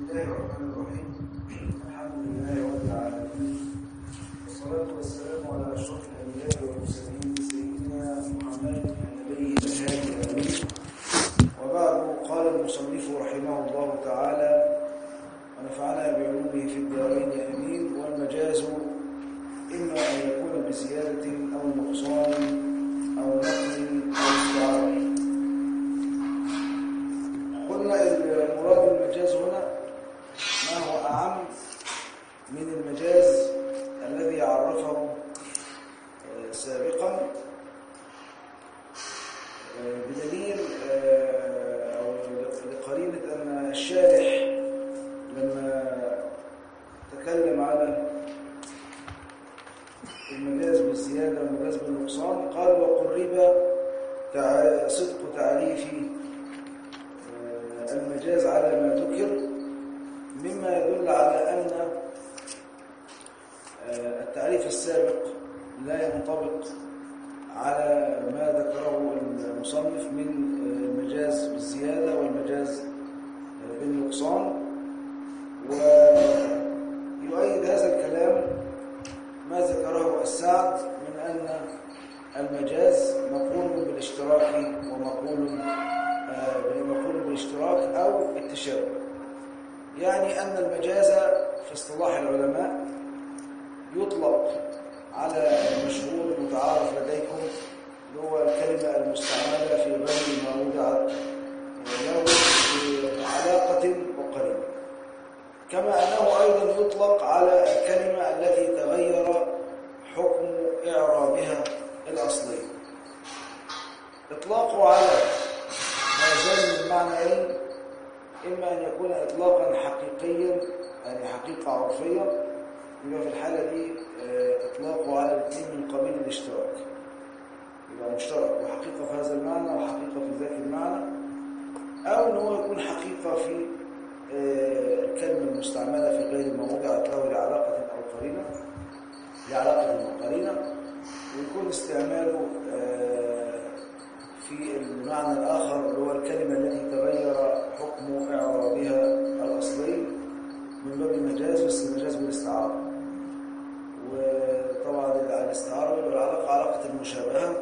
الله الرحمن الرحيم الحمد لله رب العالمين والصلاة والسلام على أشرف الأنبياء والمرسلين سيدنا محمد النبي الهادي الأمين وبعد قال المصنف رحمه الله تعالى ونفعنا بعلومه في الدارين أمين والمجاز إما أن يكون بزيادة أو نقصان أو نقل أو استعارة قلنا المراد بالمجاز هنا ما هو أعم من المجاز الذي عرفه آه، سابقا آه، بدليل آه، أو لقرينة أن الشارح لما تكلم على المجاز بالزيادة والمجاز بالنقصان قال وقرب تع- صدق تعريف آه، المجاز على ما ذكر مما يدل على أن آه، التعريف السابق لا ينطبق على ما ذكره المصنف من آه، المجاز بالزيادة والمجاز آه، بالنقصان ويؤيد هذا الكلام ما ذكره السعد من أن المجاز مقول بالاشتراك ومقول آه، مقول بالاشتراك أو التشابه يعني أن المجاز في اصطلاح العلماء يطلق على المشهور المتعارف لديكم اللي هو الكلمة المستعملة في غير ما وضعت له بعلاقة وقرينة كما أنه أيضا يطلق على الكلمة التي تغير حكم إعرابها الأصلي إطلاقه على هذين المعنيين إما أن يكون إطلاقا حقيقيا يعني حقيقة عرفية يبقى في الحالة دي آه، إطلاقه على الاثنين من قبيل الاشتراك يبقى مشترك وحقيقة في هذا المعنى وحقيقة في ذاك المعنى أو أن هو يكون حقيقة في آه، الكلمة المستعملة في غير ما وضعت له لعلاقة أو قرينة لعلاقة أو قرينة ويكون استعماله آه، في المعنى الآخر اللي هو الكلمة التي تغير حكم إعرابها الأصلي من باب المجاز بس المجاز بالاستعارة وطبعا الاستعارة والعلاقة علاقة المشابهة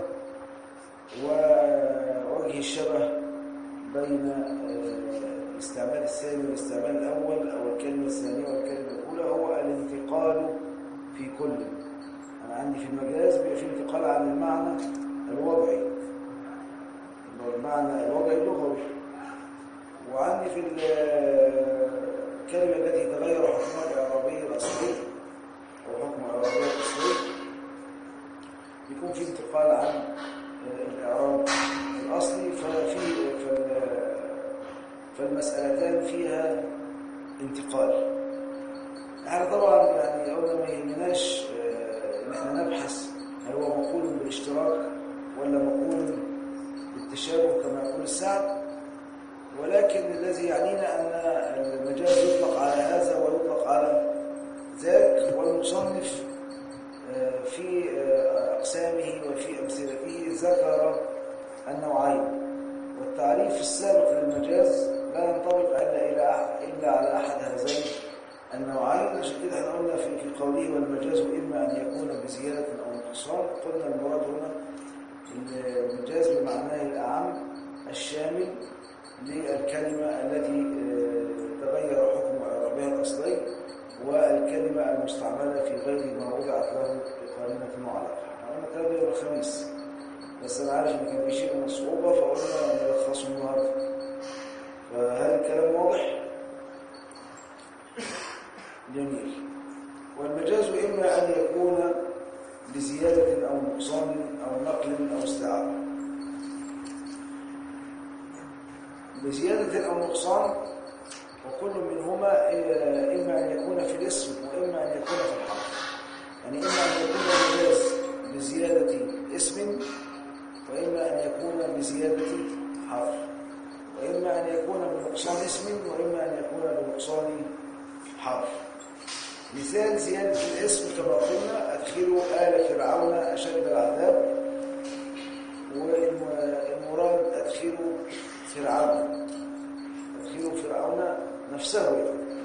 ووجه الشبه بين آه، الاستعمال الثاني والاستعمال الأول أو الكلمة الثانية والكلمة الأولى هو الانتقال في كل أنا عندي في المجاز بيبقى في انتقال عن المعنى الوضعي اللي هو المعنى الوضعي اللغوي وعندي في الكلمة التي تغير حكمها الإعرابي الأصلي أو حكم الإعرابي الأصلي يكون في انتقال عن الإعراب الأصلي ففي فال- فالمسألتان فيها انتقال احنا طبعا يعني قلنا ما يهمناش آه، ان احنا نبحث هل هو مقول بالاشتراك ولا مقول بالتشابه كما يقول السعد ولكن الذي يعنينا ان المجاز يطلق على هذا ويطلق على ذاك والمصنف آه، في آه، اقسامه وفي امثلته ذكر النوعين والتعريف السابق للمجاز لا ينطبق الا الى أح- الا على احد هذين النوعين عشان كده احنا قلنا في في قوله والمجاز اما ان يكون بزياده او نقصان قلنا المراد هنا ان المجاز بمعناه الاعم الشامل للكلمه التي آه، تغير حكم اعرابها الاصلي والكلمه المستعمله في غير ما وضعت له بقرينه معلقه. احنا قلنا الكلام ده يوم الخميس بس انا عارف ان كان في شيء من الصعوبه فقلنا نلخصه النهارده. فهل الكلام واضح؟ جميل والمجاز إما أن يكون بزيادة أو نقصان أو نقل أو استعارة بزيادة أو نقصان وكل منهما إيه- إما أن يكون في الاسم وإما أن يكون في الحرف يعني إما أن يكون المجاز بزيادة اسم وإما أن يكون بزيادة حرف وإما أن يكون بنقصان اسم وإما أن يكون بنقصان حرف مثال زيادة الاسم كما قلنا أدخلوا آل فرعون أشد العذاب والمراد أدخلوا فرعون أدخلوا فرعون نفسه يعني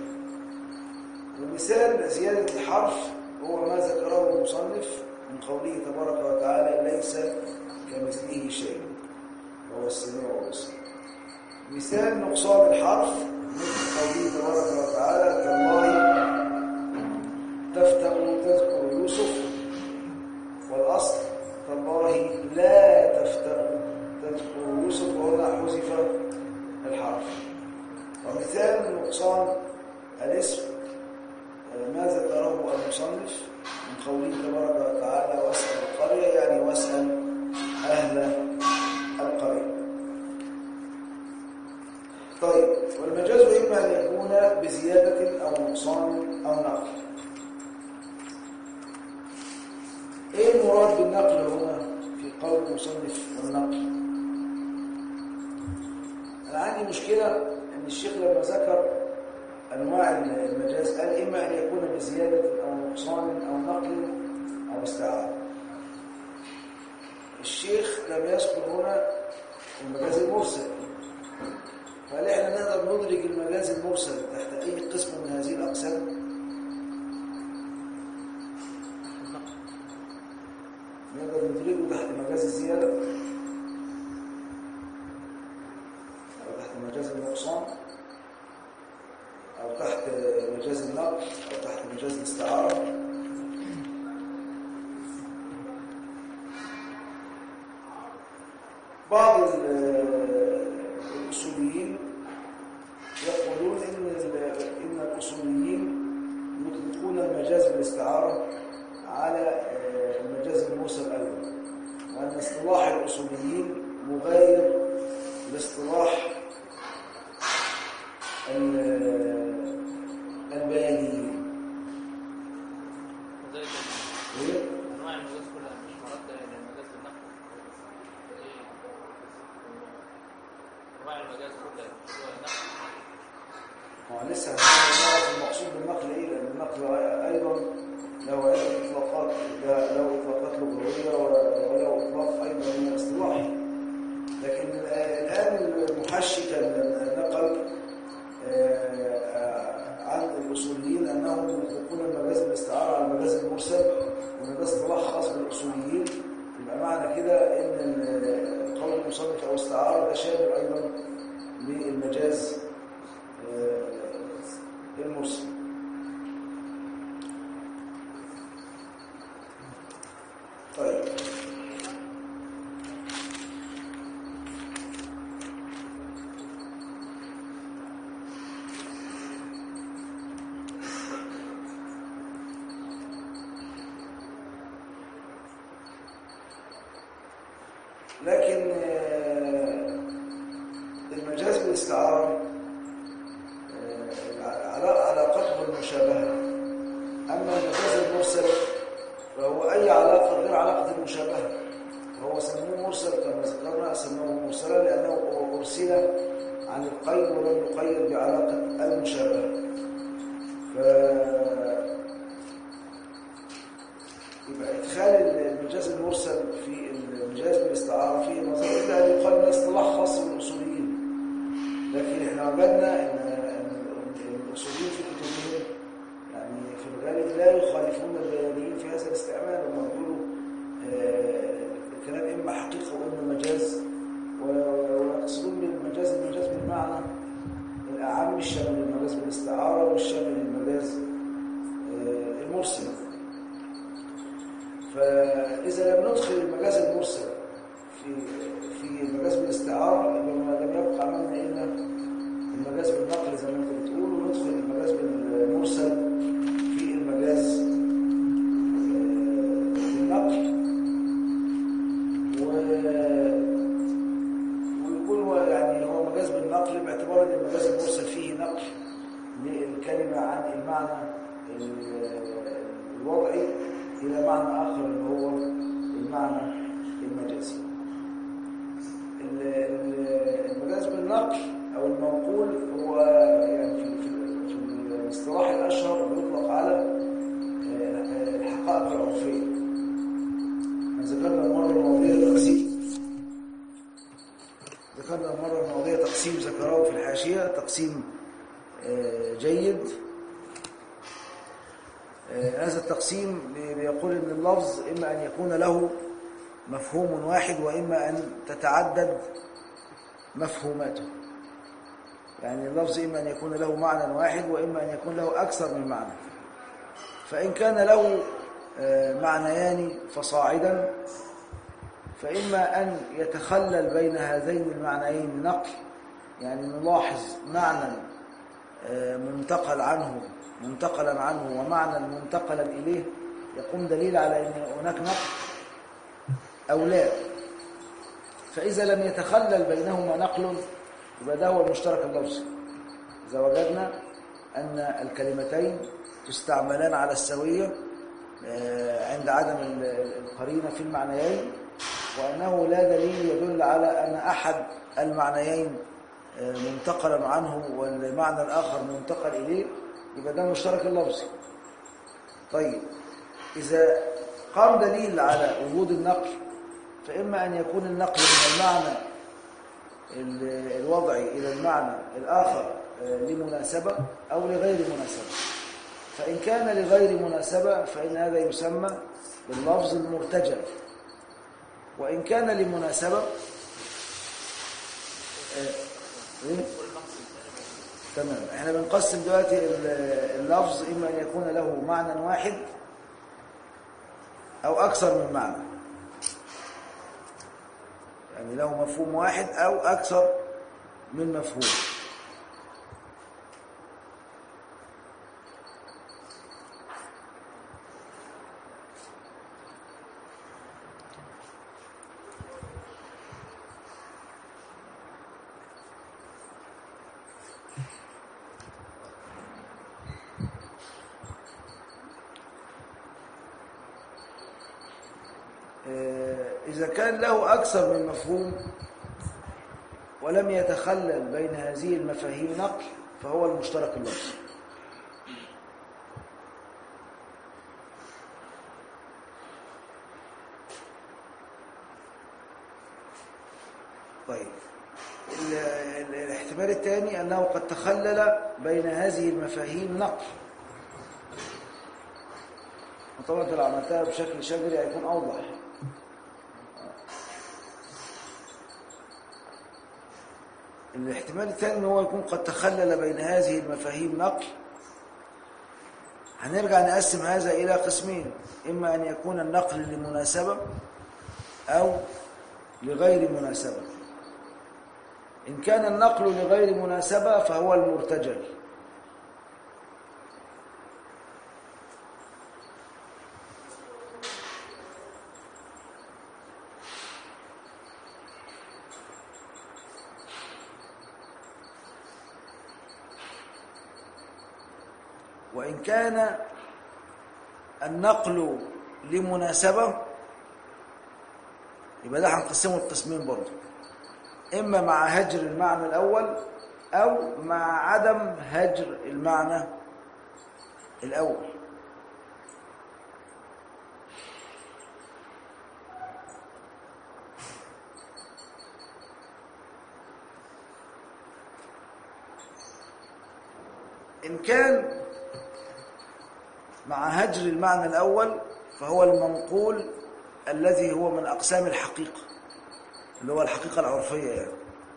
ومثال زيادة الحرف هو ما ذكره المصنف من قوله تبارك وتعالى ليس كمثله شيء وهو السميع البصير مثال نقصان الحرف مثل قوله تبارك وتعالى كالله تفتح تذكر يوسف والأصل تالله لا تفتح تذكر يوسف وهنا حذف الحرف ومثال نقصان الاسم ما ذكره المصنف من قوله تبارك وتعالى واسأل القرية يعني واسأل أهل القرية طيب والمجاز إما أن يكون بزيادة أو نقصان أو نقل إيه المراد بالنقل هنا في قول المصنف والنقل أنا عندي مشكلة أن الشيخ لما ذكر أنواع المجاز قال إما أن يكون بزيادة أو نقصان أو نقل أو استعارة الشيخ لم يذكر هنا المجاز المرسل فهل احنا نقدر ندرج المجاز المرسل تحت أي قسم من هذه الأقسام؟ نقدر ندرجه تحت مجاز الزيادة أو تحت مجاز النقصان أو تحت مجاز النقل أو تحت مجاز الاستعارة بعض الأصوليين يقولون إن إن الأصوليين يطلقون المجاز بالاستعارة على المجاز المرسل أيضا وأن اصطلاح الأصوليين مغاير لاصطلاح البيانيين وذلك إيه؟ انواع المجاز كلها مش مرده الى المجاز بالنقل ايه انواع المجاز كلها مش هو النقل هو لسه هنعرف المقصود بالنقل ايه لان النقل ايضا له عده اطلاقات ده له اطلاقات لغويه وله اطلاق ايضا من الاصطلاح لكن الان المحشي كان نقل عن الاصوليين انهم يطلقون المجاز بالاستعاره على المجاز المرسل وان ده اصطلاح خاص بالاصوليين يبقى معنى كده ان قول المصنف او استعاره ده شامل ايضا للمجاز المرسل طيب لكن المجاز بالاستعاره علاقته بالمشابهة أما المجاز المرسل فهو أي علاقة غير علاقة المشابهة وهو سموه مرسل كما ذكرنا سموه مرسلا لأنه أرسل عن القيد ولم يقيد بعلاقة المشابهة ف... يبقى إدخال المجاز المرسل في المجاز بالاستعارة فيه نظر إلا أن يقال من اصطلاح خاص بالأصوليين لكن احنا وجدنا ان الاصوليين في كتبهم يعني في الغالب لا يخالفون البيانيين في هذا الاستعمال هم بيقولوا الكلام اما حقيقه واما مجاز ويقصدون بالمجاز المجاز بالمعنى الاعم الشامل المجاز بالاستعاره والشامل المجاز المرسل فاذا لم ندخل المجاز المرسل في في المجاز بالاستعاره يبقى لم يبقى عملنا الا المجاز بالنقل زي ما انت بتقول وندخل المجاز بالمرسل في المجاز بالنقل و... ويكون هو يعني هو مجاز بالنقل باعتبار ان المجاز المرسل فيه نقل للكلمه عن المعنى الوضعي الى معنى اخر اللي هو المعنى المجازي المجاز بالنقل او المنقول هو يعني في في في الاصطلاح الاشهر بيطلق على الحقائق العرفيه ذكرنا المره الماضيه تقسيم ذكرنا المره الماضيه تقسيم ذكره في الحاشيه تقسيم جيد آه، هذا التقسيم بي- بيقول ان اللفظ اما ان يكون له مفهوم واحد واما ان تتعدد مفهوماته يعني اللفظ اما ان يكون له معنى واحد واما ان يكون له اكثر من معنى فان كان له آه، معنيان فصاعدا فاما ان يتخلل بين هذين المعنيين نقل يعني نلاحظ معنى آه، منتقل عنه منتقلا عنه ومعنى منتقلا إليه يقوم دليل على أن هناك نقل أو لا فإذا لم يتخلل بينهما نقل يبقى ده هو المشترك اللفظي إذا وجدنا أن الكلمتين تستعملان على السوية آه، عند عدم ال- ال- القرينة في المعنيين وأنه لا دليل يدل على أن أحد المعنيين آه، منتقلا عنه والمعنى الآخر منتقل إليه يبقى ده مشترك اللفظي طيب إذا قام دليل على وجود النقل فإما أن يكون النقل من المعنى ال- الوضعي إلى المعنى الآخر آه، لمناسبة أو لغير مناسبة فإن كان لغير مناسبة فإن هذا يسمى باللفظ المرتجل وإن كان لمناسبة آه، إيه؟ تمام احنا بنقسم دلوقتي ال- اللفظ إما أن يكون له معنى واحد أو أكثر من معنى يعني له مفهوم واحد أو أكثر من مفهوم آه، إذا كان له أكثر من مفهوم ولم يتخلل بين هذه المفاهيم نقل فهو المشترك اللفظي طيب ال- ال- الاحتمال الثاني أنه قد تخلل بين هذه المفاهيم نقل وطبعا انت لو عملتها بشكل شجري هيكون أوضح الاحتمال الثاني ان هو يكون قد تخلل بين هذه المفاهيم نقل هنرجع نقسم هذا إلى قسمين إما أن يكون النقل لمناسبة أو لغير مناسبة إن كان النقل لغير مناسبة فهو المرتجل وإن كان النقل لمناسبة يبقى ده هنقسمه لقسمين برضه إما مع هجر المعنى الأول أو مع عدم هجر المعنى الأول إن كان مع هجر المعنى الأول فهو المنقول الذي هو من أقسام الحقيقة اللي هو الحقيقة العرفية يعني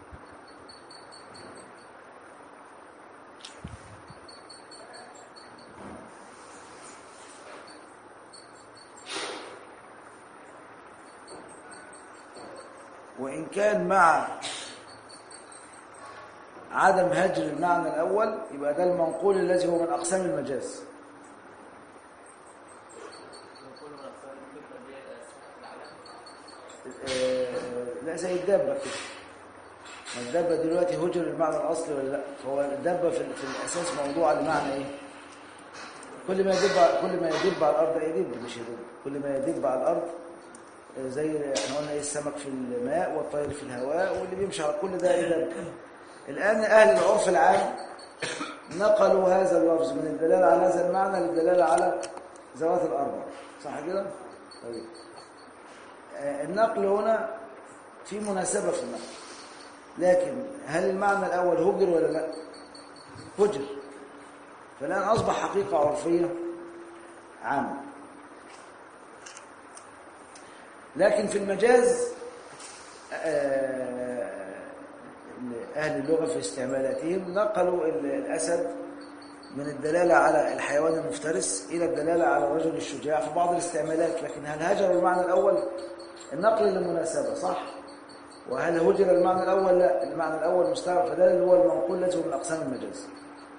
وإن كان مع عدم هجر المعنى الأول يبقى ده المنقول الذي هو من أقسام المجاز كل من أقسام الفكرة دي العلامة آه، لا زي الدابة كده ما الدابة دلوقتي هجر المعنى الأصلي ولا لا فهو الدابة في, في الأساس موضوع لمعنى إيه كل ما يدب على- كل ما يدب على الأرض يدب مش يدب كل ما يدب على الأرض آه، زي احنا قلنا ايه السمك في الماء والطير في الهواء واللي بيمشي على كل ده يدب الآن أهل العرف العام نقلوا هذا اللفظ من الدلالة على هذا المعنى للدلالة على ذوات الأربع صح كده؟ طيب آه، النقل هنا في مناسبة في النقل لكن هل المعنى الأول هجر ولا لا هجر فالآن أصبح حقيقة عرفية عام لكن في المجاز آه، أهل اللغة في استعمالاتهم نقلوا ال- الأسد من الدلالة على الحيوان المفترس إلى الدلالة على الرجل الشجاع في بعض الاستعمالات لكن هل هجروا المعنى الأول النقل للمناسبة صح وهل هجر المعنى الأول لا المعنى الأول مستعمل فده اللي هو المنقول الذي هو من أقسام المجاز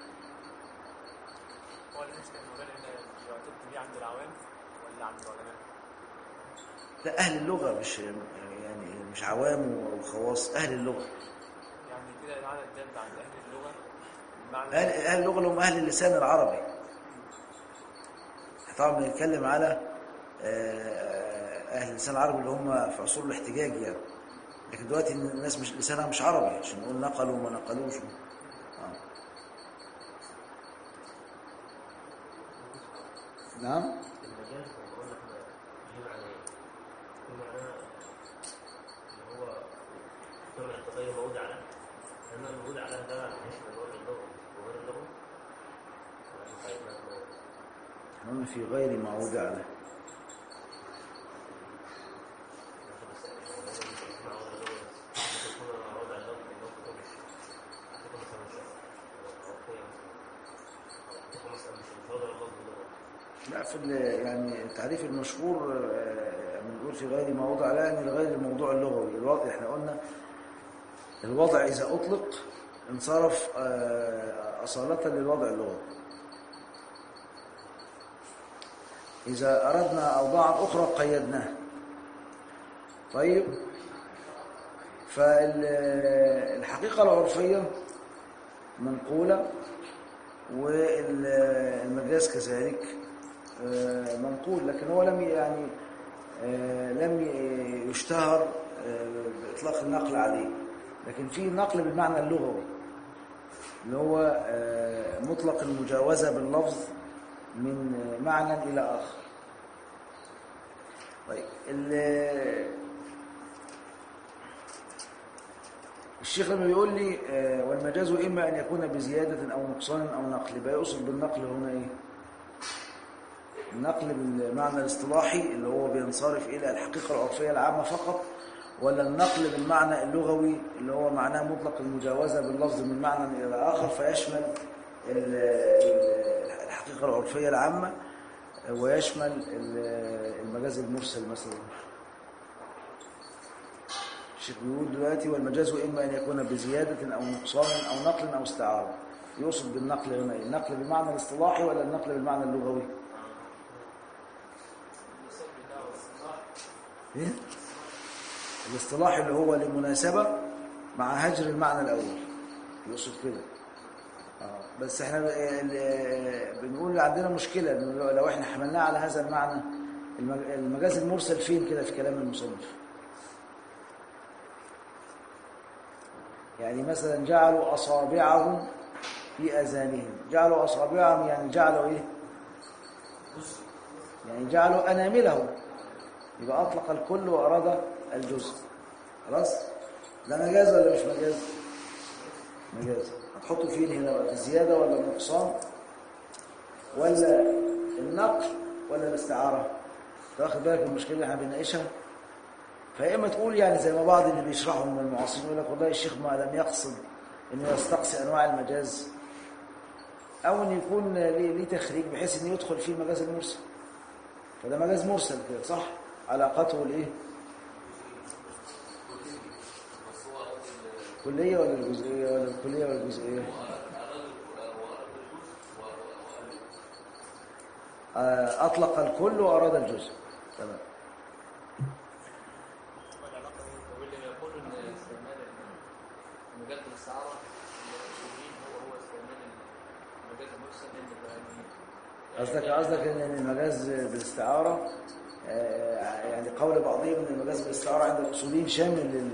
هو المشكلة الموضوع هنا يعتد بيه عند العوام ولا عند العلماء؟ لا أهل اللغة مش يعني مش عوام وخواص أهل اللغة يعني كده المعنى الدال عند أهل اللغة المعنى أهل, أهل اللغة اللي هم أهل اللسان العربي طبعا بنتكلم على آه، أهل اللسان العربي اللي هم في عصور الاحتجاج يعني لكن دلوقتي الناس مش لسانها مش عربي عشان نقول نقلوا وما نقلوش آه. نعم المجاز لما قلنا احنا ليه معنيين في معناه اللي هو كما التغير موضع له لأن الموضع له ده يشمل وجه اللغة وغير اللغة طيب ما- احنا قلنا في غير ما وضع له لا في ال- يعني التعريف المشهور آه، بنقول في غير ما وضع له يعني لغير الموضوع اللغوي الوضع احنا قلنا الوضع إذا أطلق انصرف آه، أصالة للوضع اللغوي إذا أردنا أوضاعا أخرى قيدناها طيب فالحقيقة العرفية منقولة والمجاز كذلك آه، منقول لكن هو لم يعني آه، لم يشتهر آه، بإطلاق النقل عليه لكن في نقل بالمعنى اللغوي اللي هو آه، مطلق المجاوزة باللفظ من معنى إلى آخر طيب ال- الشيخ لما بيقول لي آه، والمجاز إما أن يكون بزيادة أو نقصان أو نقل يبقى يقصد بالنقل هنا إيه؟ النقل بالمعنى الاصطلاحي اللي هو بينصرف إلى الحقيقة العرفية العامة فقط ولا النقل بالمعنى اللغوي اللي هو معناه مطلق المجاوزة باللفظ من معنى إلى آخر فيشمل ال- ال- الحقيقة العرفية العامة ويشمل ال- المجاز المرسل مثلا الشيخ بيقول دلوقتي والمجاز إما أن يكون بزيادة أو نقصان أو نقل أو استعارة يقصد بالنقل هنا إيه؟ النقل بالمعنى الاصطلاحي ولا النقل بالمعنى اللغوي؟ إيه؟ الاصطلاحي اللي هو لمناسبة مع هجر المعنى الأول يقصد كده آه، بس احنا ب- ال- بنقول عندنا مشكلة إنه لو- لو احنا حملناه على هذا المعنى المج- المجاز المرسل فين كده في كلام المصنف يعني مثلا جعلوا أصابعهم في أذانهم جعلوا أصابعهم يعني جعلوا إيه يعني جعلوا أناملهم يبقى أطلق الكل وأراد الجزء خلاص ده مجاز ولا مش مجاز مجاز هتحطوا فين هنا بقى الزيادة ولا النقصان ولا النقل ولا الاستعارة أنت واخد بالك من المشكلة اللي احنا بنناقشها فيا اما تقول يعني زي ما بعض اللي بيشرحوا من المعاصرين يقول لك والله الشيخ ما لم يقصد انه يستقصي انواع المجاز او ان يكون ليه ليه تخريج بحيث انه يدخل فيه المجاز المرسل فده مجاز مرسل كده صح علاقته الايه الكليه ولا الجزئيه ولا الكليه ولا الجزئيه آه، اطلق الكل واراد الجزء تمام والعلاقة بين واللي يقول ان استعمال المجاز الاستعاره الشديد هو هو استعمال المجاز المرسل لان قصدك قصدك ان المجاز بالاستعاره آه، يعني قول بعضهم ان المجاز بالاستعاره عند الاصوليين شامل لل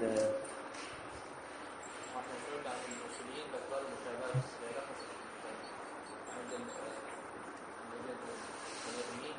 واحنا قلنا عن الاصوليين بس المشابهه بس علاقه عند ال- المدنيين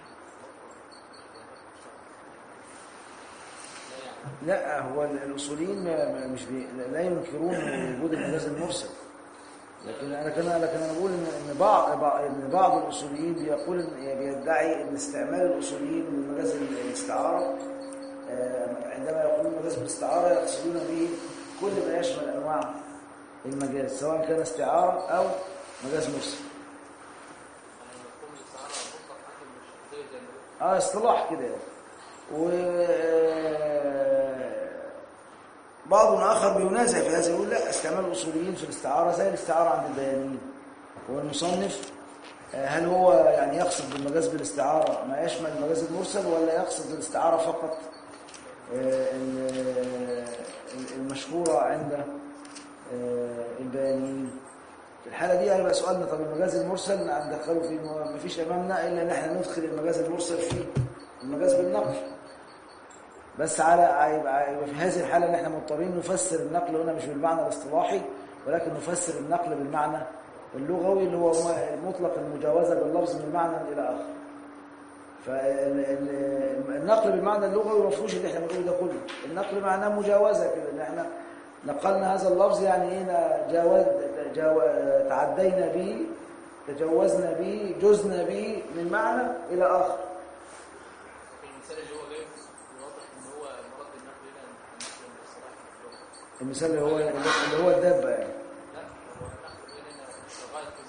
لا يعني لا هو الاصوليين ما- ما- مش بي لا ينكرون وجود المجاز المرسل لكن انا كان لكن انا بقول ان ان بعض ان بعض الاصوليين بيقول ان بيدعي ان استعمال الاصوليين من مجاز الاستعاره آه، عندما يقولون مجاز بالاستعاره يقصدون به كل ما يشمل انواع المجاز سواء كان استعاره او مجاز مرسل يعني مفهوم الاستعارة مطلق حاكم مش زي زي ما اه اصطلاح كده يعني. و آه، بعض اخر بينازع في هذا يقول لا استعمال الاصوليين في الاستعاره زي الاستعاره عند البيانيين هو المصنف آه، هل هو يعني يقصد بالمجاز بالاستعاره ما يشمل المجاز المرسل ولا يقصد الاستعاره فقط آه، ال- ال- المشهوره عند آه، البيانيين في الحالة دي هيبقى سؤالنا طب المجاز المرسل ندخله فيه ما فيش أمامنا إلا إن احنا ندخل المجاز المرسل في المجاز بالنقل بس على هيبقى هيبقى في هذه الحالة إن احنا مضطرين نفسر النقل هنا مش بالمعنى الاصطلاحي ولكن نفسر النقل بالمعنى اللغوي اللي هو مطلق المجاوزة باللفظ من معنى إلى آخر فالنقل بالمعنى اللغوي ما فيهوش اللي احنا بنقوله ده كله النقل معناه مجاوزة كده ان احنا نقلنا هذا اللفظ يعني ايه جاوز جاو تعدينا به تجوزنا به جزنا به من معنى الى اخر المثال اللي هو جاي يوضح ان هو مراد النقل هنا النقل الاصطلاحي في اللغة. المثال اللي هو اللي هو الدابه يعني لا هو النقل هنا لغاية في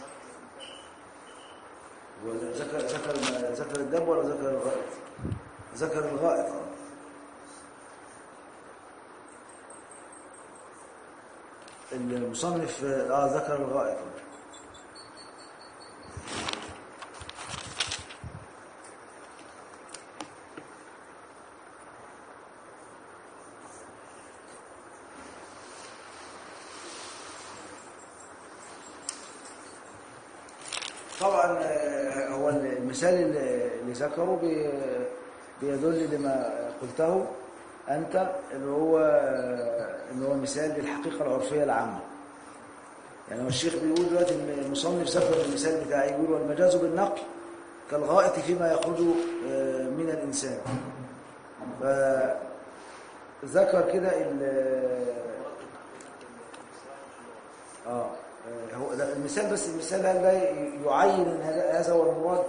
النقل هو ذكر ذكر ذكر الدب ولا ذكر الغائط ذكر الغائط آه. المصنف اه ذكر الغائط آه. طبعا آه، هو المثال اللي اللي ذكره بي- بيدل لما قلته أنت اللي هو اللي هو مثال للحقيقة العرفية العامة يعني هو الشيخ بيقول دلوقتي إن المصنف ذكر المثال بتاعي يقول والمجاز بالنقل كالغائط فيما يخرج آه، من الإنسان فذكر كده ال- اه آه، هو ده المثال بس المثال هل ده يعين ان هذا هذا هو المراد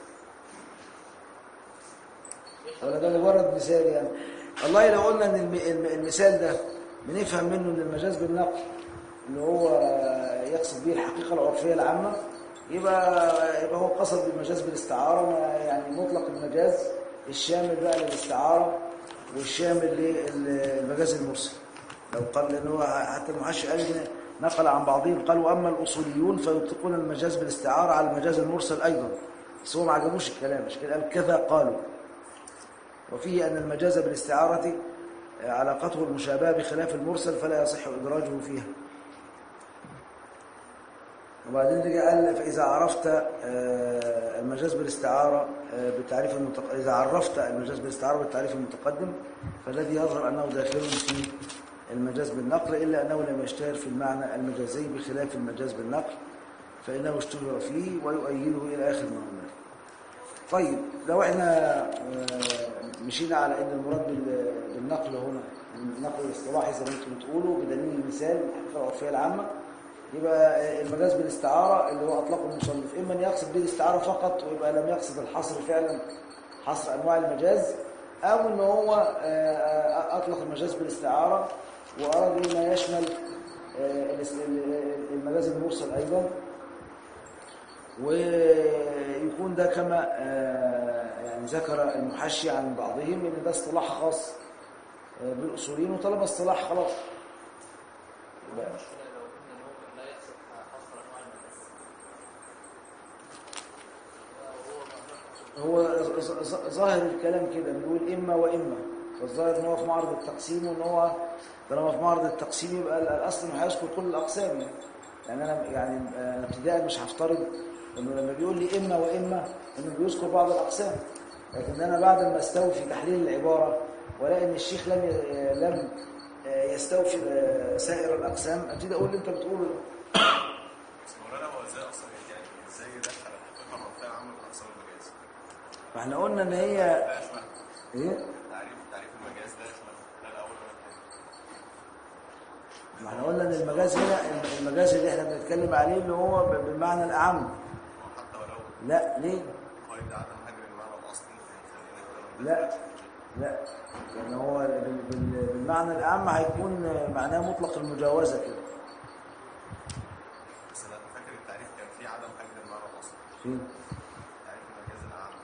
ولا ده مجرد مثال يعني والله لو قلنا ان الم- الم- المثال ده بنفهم منه ان المجاز بالنقل اللي هو يقصد به الحقيقه العرفيه العامه يبقى يبقى هو قصد بالمجاز بالاستعاره ما يعني مطلق المجاز الشامل بقى للاستعاره والشامل للمجاز المرسل لو قال لأنه هو حتى المحشي قال إن نقل عن بعضهم قالوا أما الأصوليون فيطلقون المجاز بالاستعارة على المجاز المرسل أيضا بس هو ما عجبوش الكلام مش كده قال كذا قالوا وفيه أن المجاز بالاستعارة علاقته المشابهة بخلاف المرسل فلا يصح إدراجه فيها وبعدين رجع قال فإذا عرفت آه، المجاز بالاستعارة آه، بالتعريف المتق... إذا عرفت المجاز بالاستعارة بالتعريف المتقدم فالذي يظهر أنه داخل في المجاز بالنقل إلا أنه لم يشتهر في المعنى المجازي بخلاف المجاز بالنقل فإنه اشتهر فيه ويؤيده إلى آخر ما هناك طيب لو احنا آه، مشينا على ان المراد بال- بالنقل هنا النقل الاصطلاحي زي ما انتم بتقولوا بدليل المثال الحقيقه العرفيه العامه يبقى المجاز بالاستعاره اللي هو اطلقه المصنف اما ان يقصد به الاستعاره فقط ويبقى لم يقصد الحصر فعلا حصر انواع المجاز او ان هو آه، اطلق المجاز بالاستعاره واراد به ما يشمل آه، الاس- المجاز المرسل ايضا ويكون ده كما آه، يعني ذكر المحشي عن بعضهم ان ده اصطلاح خاص آه، بالاصوليين وطالما اصطلاح خلاص يبقى المشكلة لو قلنا ان هو لا يقصد حصر انواع المجاز وهو ما هو ظ- ظ- ظاهر الكلام كده بيقول اما واما فالظاهر ان هو في معرض التقسيم وان هو طالما في معرض التقسيم يبقى ال- الاصل انه هيذكر كل الاقسام يعني يعني انا يعني آه، ابتداء مش هفترض انه لما بيقول لي اما واما انه بيذكر بعض الاقسام لكن انا بعد ما استوفي تحليل العباره والاقي ان الشيخ لم ي- آه، لم آه، يستوفي آه، سائر الاقسام ابتدي اقول اللي انت بتقوله ده. بس مولانا هو ازاي اصلا يعني ازاي يدخل الحقيقه العرفيه العامه في اقسام المجاز؟ فاحنا قلنا ان هي ده يشمل ايه تعريف تعريف المجاز ده يشمل ده الاول ولا الثاني؟ ما احنا قلنا ان المجاز هنا المجاز اللي احنا بنتكلم بيتكلم عليه اللي هو ب- بالمعنى الأعم وحتى ولو لا ليه؟ قيد عدم هجر المعنى الاصلي هيخلينا لا لا لأن هو بال- بال- بالمعنى الأعم هيكون معناه مطلق المجاوزة كده بس انا فاكر التعريف كان فيه عدم هجر المعنى الاصلي فين؟ تعريف المجاز الاعم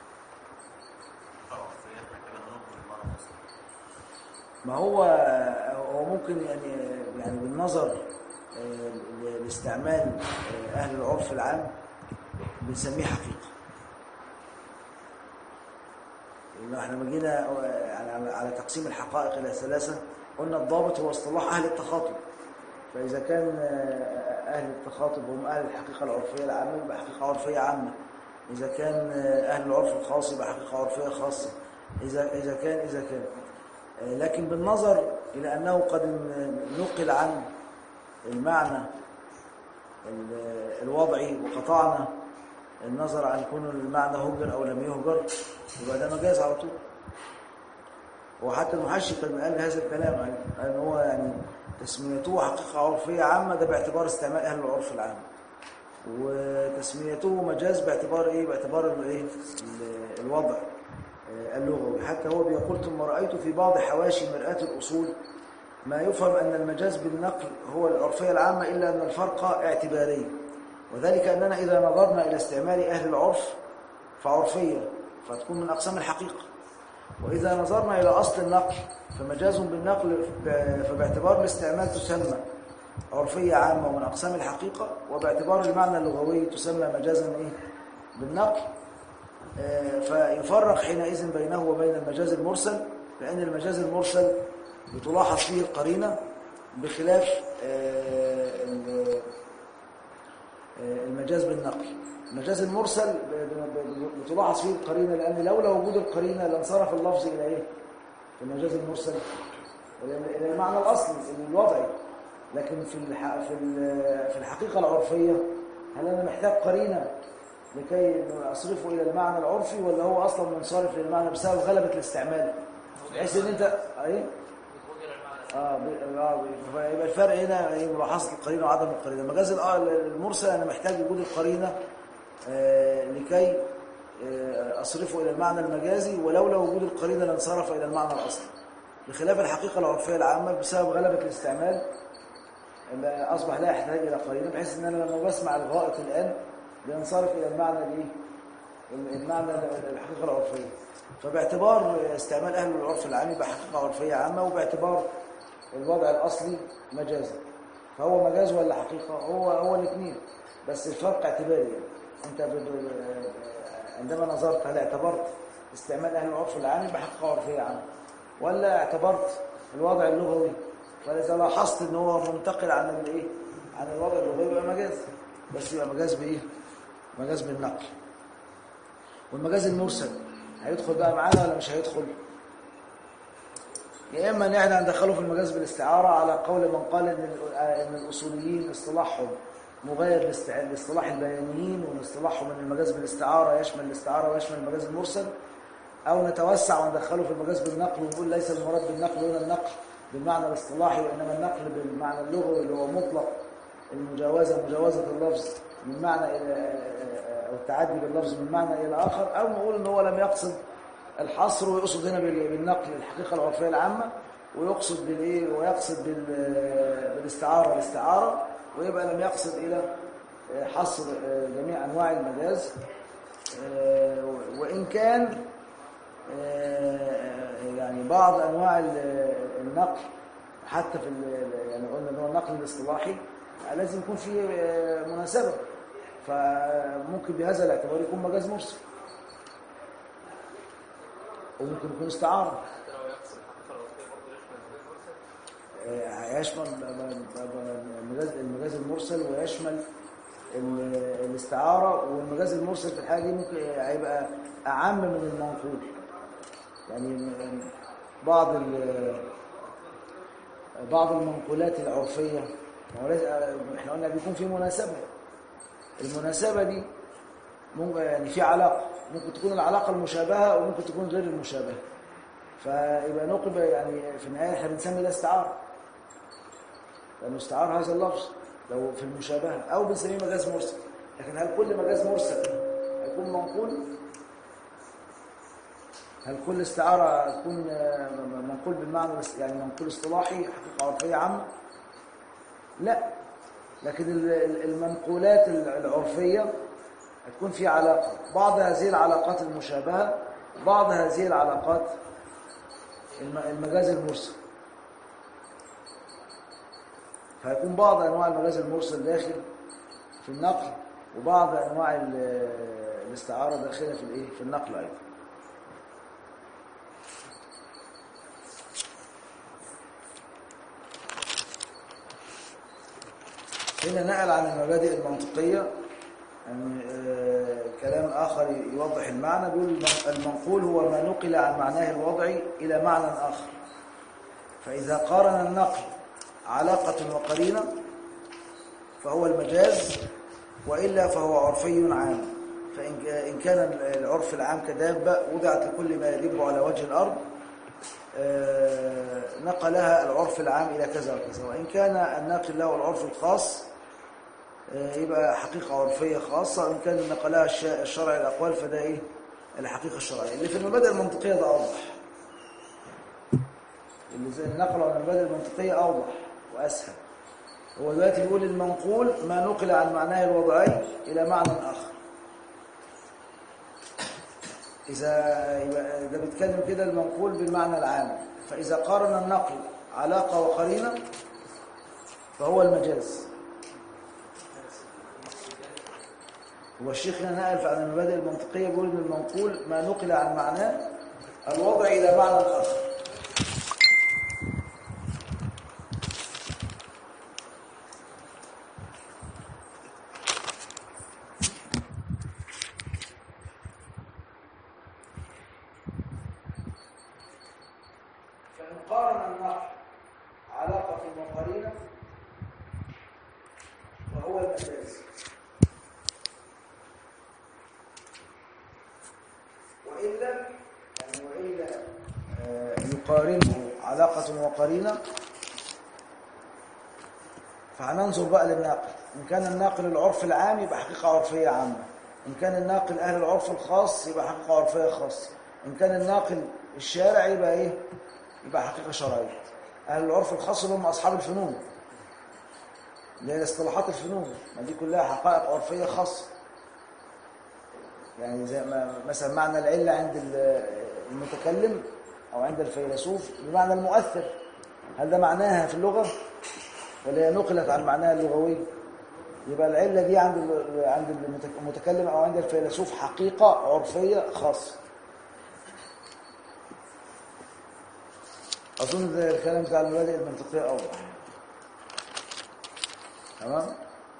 طبعا في احنا كده هننقل المعنى الاصلي ما هو هو ممكن يعني يعني بالنظر آه، ل- لاستعمال آه، أهل العرف العام بنسميه حقيقة لأنه احنا لما جينا آه، على- على على تقسيم الحقائق إلى ثلاثة قلنا الضابط هو اصطلاح أهل التخاطب فإذا كان آه، أهل التخاطب هم أهل الحقيقة العرفية العامة يبقى حقيقة عرفية عامة إذا كان آه، أهل العرف الخاص يبقى حقيقة عرفية خاصة إذا إذا كان إذا كان آه، لكن بالنظر إلى أنه قد نقل عن المعنى ال- الوضعي وقطعنا النظر عن كون المعنى هجر أو لم يهجر يبقى ده مجاز على طول وحتى المحشي كان قال هذا الكلام يعني قال ان هو يعني تسميته حقيقة عرفية عامة ده باعتبار استعمال أهل العرف العام وتسميته مجاز باعتبار ايه باعتبار الايه ال- الوضع آه، اللغوي حتى هو بيقول ثم رأيت في بعض حواشي مرآة الأصول ما يفهم أن المجاز بالنقل هو العرفية العامة إلا أن الفرق اعتباري وذلك أننا إذا نظرنا إلى استعمال أهل العرف فعرفية فتكون من أقسام الحقيقة وإذا نظرنا إلى أصل النقل فمجاز بالنقل ب- فباعتبار الاستعمال تسمى عرفية عامة ومن أقسام الحقيقة وباعتبار المعنى اللغوي تسمى مجازا إيه؟ بالنقل آه، فيفرق حينئذ بينه وبين المجاز المرسل لأن المجاز المرسل بتلاحظ فيه القرينة بخلاف آه، ال- آه، المجاز بالنقل المجاز المرسل ب- ب- ب- بتلاحظ فيه القرينة لأن لولا وجود القرينة لانصرف اللفظ إلى إيه؟ في المجاز المرسل إلى إلى المعنى الأصلي الوضعي لكن في الح... في ال- في الحقيقة العرفية هل أنا محتاج قرينة لكي أصرفه إلى المعنى العرفي ولا هو أصلا منصرف للمعنى بسبب غلبة الاستعمال بحيث إن أنت إيه؟ بتوجه المعنى اه ب- آه، ب- فيبقى الفرق هنا هي ملاحظه القرينه وعدم القرينه المجاز الآ- المرسل انا محتاج وجود القرينه آه، لكي آه، اصرفه الى المعنى المجازي ولولا وجود القرينه لانصرف الى المعنى الاصلي بخلاف الحقيقه العرفيه العامه بسبب غلبه الاستعمال ما اصبح لا يحتاج الى قرينه بحيث ان انا لما بسمع الغائط الان بينصرف الى المعنى الايه المعنى الحقيقه العرفيه فباعتبار استعمال اهل العرف العام يبقى حقيقه عرفيه عامه وباعتبار الوضع الاصلي مجازا فهو مجاز ولا حقيقه هو هو الاثنين بس الفرق اعتباري يعني. انت ب- ب- عندما نظرت هل اعتبرت استعمال اهل العرف العام يبقى حقيقه عرفيه عامه ولا اعتبرت الوضع اللغوي فاذا لاحظت ان هو منتقل عن الايه عن الوضع اللغوي يبقى مجاز بس يبقى مجاز بايه مجاز بالنقل والمجاز المرسل هيدخل بقى معانا ولا مش هيدخل يا اما ان احنا ندخله في المجاز بالاستعاره على قول من قال ان ال- ان الاصوليين اصطلاحهم مغاير لاست- لاصطلاح البيانيين وان اصطلاحهم ان المجاز بالاستعاره يشمل الاستعاره ويشمل المجاز المرسل او نتوسع وندخله في المجاز بالنقل ونقول ليس المراد بالنقل هنا النقل بالمعنى الاصطلاحي وانما النقل بالمعنى اللغوي اللي هو مطلق المجاوزه مجاوزه اللفظ من معنى الى او التعدي باللفظ من معنى الى اخر او نقول ان هو لم يقصد الحصر ويقصد هنا بال- بالنقل الحقيقه العرفيه العامه ويقصد بالايه ويقصد بال- بالاستعاره الاستعاره ويبقى لم يقصد الى حصر جميع انواع المجاز وان كان يعني بعض انواع ال- النقل حتى في ال- يعني قلنا ان هو النقل الاصطلاحي لازم يكون فيه مناسبه فممكن بهذا الاعتبار يكون مجاز مرسل وممكن يكون استعاره حتى لو يقصد الحقيقه العرفيه برضه يشمل المجاز المرسل آه، يشمل ب- ب- ب- المجاز المجاز المرسل ويشمل ال- الاستعارة والمجاز المرسل في الحالة دي ممكن هيبقى أعم من المنقول يعني م- بعض ال- بعض المنقولات العرفية ما هو لازم- احنا قلنا بيكون في مناسبة المناسبة دي ممكن يعني في علاقة ممكن تكون العلاقة المشابهة وممكن تكون غير المشابهة فيبقى نقب يعني في النهاية احنا بنسمي ده استعارة لأنه استعار هذا اللفظ لو في المشابهة أو بنسميه مجاز مرسل لكن هل كل مجاز مرسل هيكون منقول؟ هل كل استعارة هتكون آه، منقول بالمعنى الاس- يعني منقول اصطلاحي حقيقة عرفية عامة؟ لا لكن ال- ال- المنقولات العرفية هتكون في علاقة بعض هذه العلاقات المشابهة بعض هذه العلاقات الم- المجاز المرسل فيكون بعض انواع المجاز المرسل داخل في النقل وبعض انواع ال- الاستعاره داخله في الايه في النقل ايضا هنا نقل عن المبادئ المنطقيه يعني آه، كلام آخر يوضح المعنى بيقول الم- المنقول هو ما نقل عن معناه الوضعي إلى معنى آخر فإذا قارن النقل علاقة وقرينة فهو المجاز وإلا فهو عرفي عام فإن إن كان العرف العام كدابة وضعت لكل ما يدب على وجه الأرض آه، نقلها العرف العام إلى كذا وكذا وإن كان الناقل له العرف الخاص آه، يبقى حقيقة عرفية خاصة وإن كان نقلها الش- الشرع الأقوال فده إيه الحقيقة الشرعية اللي في المبادئ المنطقية ده أوضح اللي زي النقل عن المبادئ المنطقية أوضح وأسهل هو دلوقتي بيقول المنقول ما نقل عن معناه الوضعي إلى معنى آخر إذا يبقى ده بيتكلم كده المنقول بالمعنى العام فإذا قارن النقل علاقة وقرينة فهو المجاز هو الشيخ هنا نقل عن المبادئ المنطقية بيقول إن المنقول ما نقل عن معناه الوضع إلى معنى آخر فإن قارن النقل علاقة وقرينة فهو المجاز وإلا يعني وإلا آه، يقارنه علاقة وقرينة فهننظر بقى للناقل إن كان الناقل العرف العام يبقى حقيقة عرفية عامة إن كان الناقل أهل العرف الخاص يبقى حقيقة عرفية خاصة إن كان الناقل الشارع يبقى إيه يبقى حقيقة شرعية أهل العرف الخاص اللي هم أصحاب الفنون اللي هي اصطلاحات الفنون ما دي كلها حقائق عرفية خاصة يعني زي ما مثلا معنى العلة عند ال- المتكلم أو عند الفيلسوف بمعنى المؤثر هل ده معناها في اللغة ولا هي نقلت عن معناها اللغوي يبقى العلة دي عند ال- عند المتك- المتكلم أو عند الفيلسوف حقيقة عرفية خاصة أظن ده الكلام بتاع المبادئ المنطقية أوضح تمام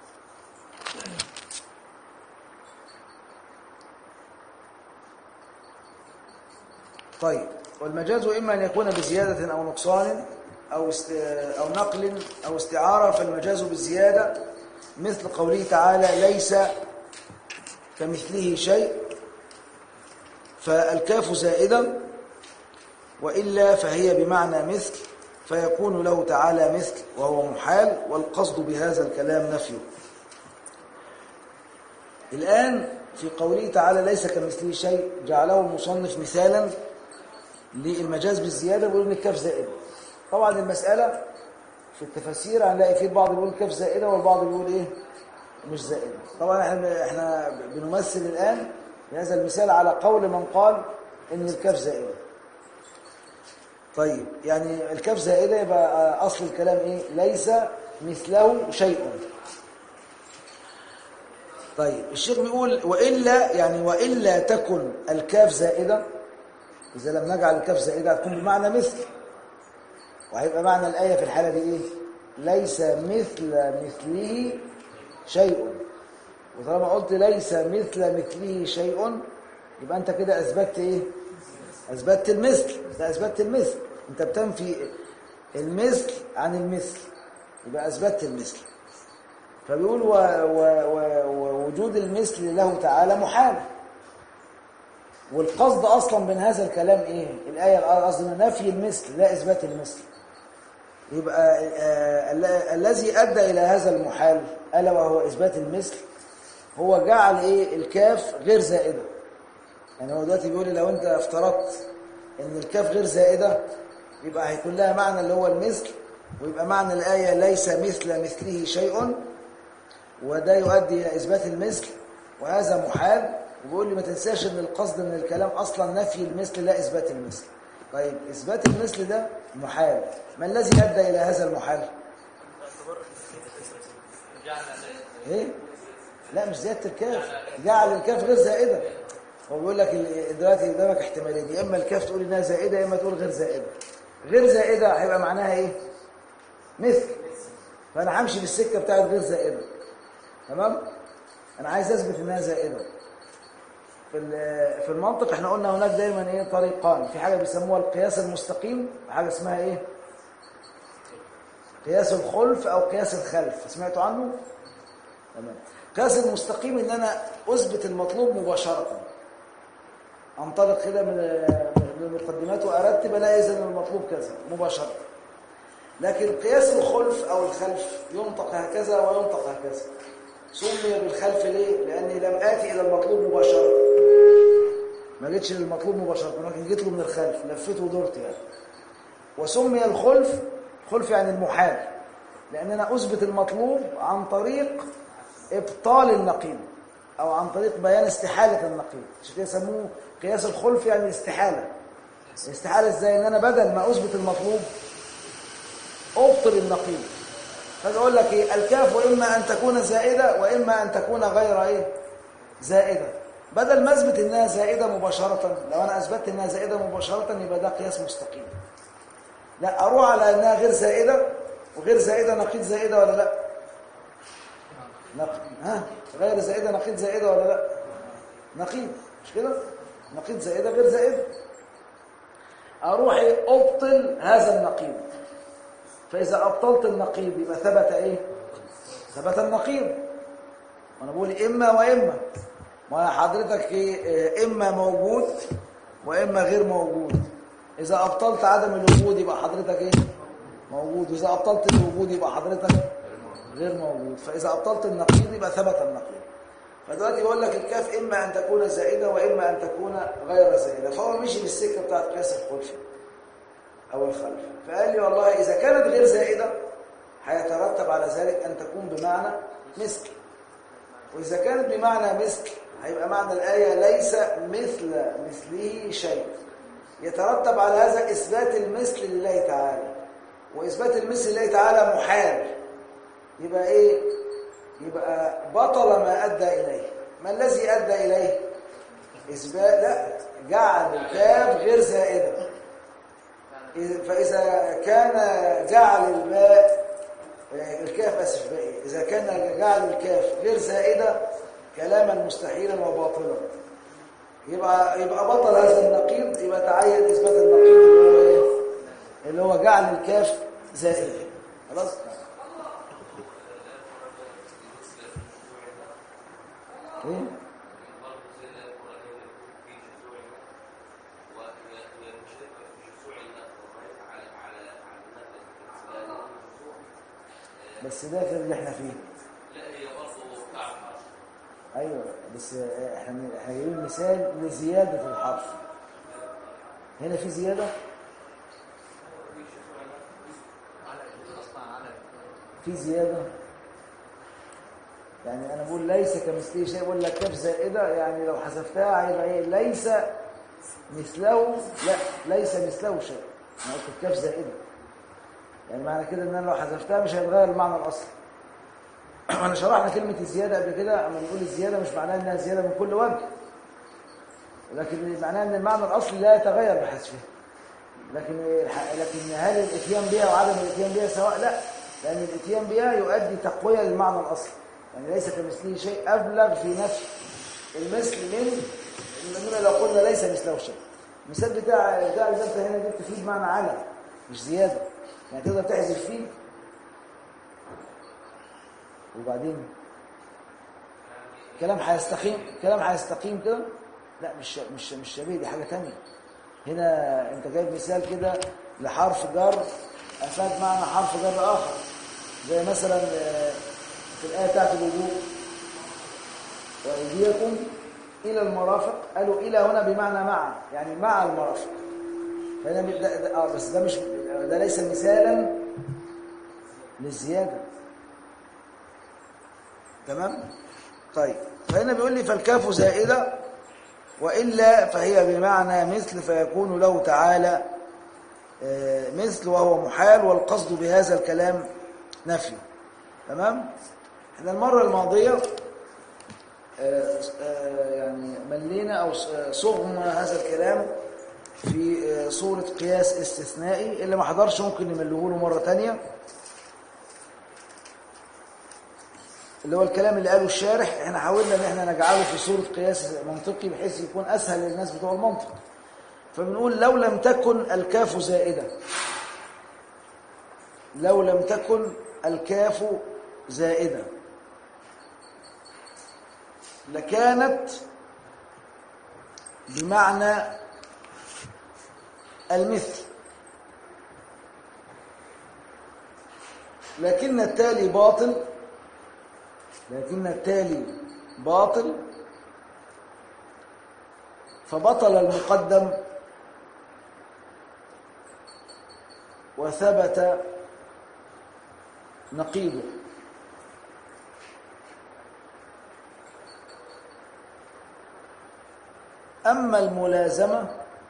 طيب والمجاز إما أن يكون بزيادة أو نقصان أو است... أو نقل أو استعارة فالمجاز بالزيادة مثل قوله تعالى ليس كمثله شيء فالكاف زائدة وإلا فهي بمعنى مثل فيكون له تعالى مثل وهو محال والقصد بهذا الكلام نفيه الآن في قوله تعالى ليس كمثله شيء جعله المصنف مثالا للمجاز بالزيادة بيقول إن الكاف زائدة طبعا المسألة في التفاسير هنلاقي في البعض بيقول كاف زائدة والبعض بيقول إيه مش زائدة طبعا احنا احنا بنمثل الآن بهذا المثال على قول من قال إن الكاف زائدة طيب يعني الكاف زائدة يبقى أصل الكلام إيه ليس مثله شيء طيب الشيخ بيقول وإلا يعني وإلا تكن الكاف زائدة إذا لم نجعل الكاف زائدة هتكون بمعنى مثل وهيبقى معنى الآية في الحالة دي إيه ليس مثل مثله شيء وطالما قلت ليس مثل مثله شيء يبقى أنت كده أثبتت إيه أثبتت المثل ده أثبتت المثل أنت بتنفي المثل عن المثل يبقى أثبتت المثل فبيقول و... و... و... ووجود المثل له تعالى محال والقصد أصلا من هذا الكلام إيه الآية قصدنا نفي المثل لا إثبات المثل يبقى آه، ال- الذي ادى الى هذا المحال الا وهو اثبات المثل هو جعل ايه الكاف غير زائده يعني هو دلوقتي بيقول لي لو انت افترضت ان الكاف غير زائده يبقى هيكون لها معنى اللي هو المثل ويبقى معنى الايه ليس مثل مثله شيء وده يؤدي الى اثبات المثل وهذا محال وبيقول لي ما تنساش ان القصد من الكلام اصلا نفي المثل لا اثبات المثل طيب اثبات المثل ده محال ما الذي ادى الى هذا المحال جعل ايه لا مش زياده الكاف جعل الكاف غير زائده هو بيقول لك ال- دلوقتي قدامك احتمالين يا اما الكاف تقول انها زائده يا اما تقول غير زائده غير زائده هيبقى معناها ايه مثل فانا همشي بالسكه بتاعت غير زائده تمام انا عايز اثبت انها زائده في ال- في المنطق احنا قلنا هناك دايما ايه طريقان في حاجه بيسموها القياس المستقيم وحاجه اسمها ايه قياس الخلف او قياس الخلف سمعتوا عنه تمام قياس المستقيم ان انا اثبت المطلوب مباشره انطلق كده من من المقدمات وارتب الاقي اذا المطلوب كذا مباشره لكن قياس الخلف او الخلف ينطق هكذا وينطق هكذا سمي بالخلف ليه لاني لم اتي الى المطلوب مباشره ما جيتش للمطلوب مباشره ولكن جيت له من الخلف لفيت ودرت يعني وسمي الخلف خلف يعني المحال لان انا اثبت المطلوب عن طريق ابطال النقيض او عن طريق بيان استحاله النقيض عشان كده يسموه قياس الخلف يعني الاستحاله الاستحاله ازاي ان انا بدل ما اثبت المطلوب ابطل النقيض فاجي اقول لك ايه الكاف واما ان تكون زائده واما ان تكون غير ايه زائده بدل ما اثبت انها زائده مباشره لو انا اثبتت انها زائده مباشره يبقى ده قياس مستقيم لا اروح على انها غير زائده وغير زائده نقيض زائده ولا لا نقيض ها غير زائده نقيض زائده ولا لا نقيض مش كده نقيض زائده غير زائده اروح إيه؟ ابطل هذا النقيض فاذا ابطلت النقيض يبقى ثبت ايه ثبت النقيض وانا بقول اما واما ما حضرتك ايه إيه، اما موجود واما غير موجود اذا ابطلت عدم الوجود يبقى حضرتك ايه موجود واذا ابطلت الوجود يبقى حضرتك غير موجود فاذا ابطلت النقيض يبقى ثبت النقيض فدلوقتي بقول لك الكاف اما ان تكون زائده واما ان تكون غير زائده فهو مشي بالسكه بتاعت قياس الخلف او الخلف فقال لي والله اذا كانت غير زائده هيترتب على ذلك ان تكون بمعنى مثل واذا كانت بمعنى مثل هيبقى معنى الايه ليس مثل مثله شيء يترتب على هذا اثبات المثل لله تعالى واثبات المثل لله تعالى محال يبقى ايه يبقى بطل ما ادى اليه ما الذي ادى اليه اثبات لا جعل الكاف غير زائده إذ- فاذا كان جعل الباء آه، الكاف اسف بقى إيه؟ اذا كان جعل الكاف غير زائده كلاما مستحيلا وباطلا يبقى يبقى بطل هذا النقيض يبقى تعين اثبات النقيض اللي هو ايه اللي هو جعل الكاف زائده خلاص ايه بس ده غير اللي احنا فيه ايوه بس احنا احنا جايبين مثال لزياده الحرف هنا في زياده في زياده يعني انا بقول ليس كمثله شيء بقول لك كاف زائده يعني لو حذفتها هيبقى ايه ليس مثله لا ليس مثله شيء انا قلت الكاف زائده يعني معنى كده ان انا لو حذفتها مش هيتغير المعنى الاصلي احنا شرحنا كلمه الزياده قبل كده اما نقول الزياده مش معناها انها زياده من كل وجه لكن معناها ان المعنى الاصلي لا يتغير بحذفها لكن لكن هل الاتيان بها وعدم الاتيان بها سواء لا لان الاتيان بها يؤدي تقويه للمعنى الاصلي يعني ليس كمثله شيء ابلغ في نفي المثل من من لو قلنا ليس مثله شيء المثال بتاع بتاع اللي انت هنا جبت فيه بمعنى على مش زياده يعني تقدر تحذف فيه وبعدين كلام هيستقيم كلام هيستقيم كده لا مش مش مش شبيه دي حاجه تانية هنا انت جايب مثال كده لحرف جر أفاد معنى حرف جر آخر زي مثلا آه، في الآية بتاعت الوضوء وأيديكم إلى المرافق قالوا إلى هنا بمعنى مع يعني مع المرافق فهنا ده ده آه بس ده مش ده ليس مثالا للزيادة تمام طيب فهنا بيقول لي فالكاف زائدة وإلا فهي بمعنى مثل فيكون له تعالى آه، مثل وهو محال والقصد بهذا الكلام نفي تمام احنا المرة الماضية آه، آه، يعني ملينا أو صغنا هذا الكلام في آه، صورة قياس استثنائي اللي ما حضرش ممكن نمليه له مرة تانية اللي هو الكلام اللي قاله الشارح احنا حاولنا ان احنا نجعله في صورة قياس منطقي بحيث يكون اسهل للناس بتوع المنطق فبنقول لو لم تكن الكاف زائدة لو لم تكن الكاف زائدة لكانت بمعنى المثل لكن التالي باطل لكن التالي باطل فبطل المقدم وثبت نقيضه أما الملازمة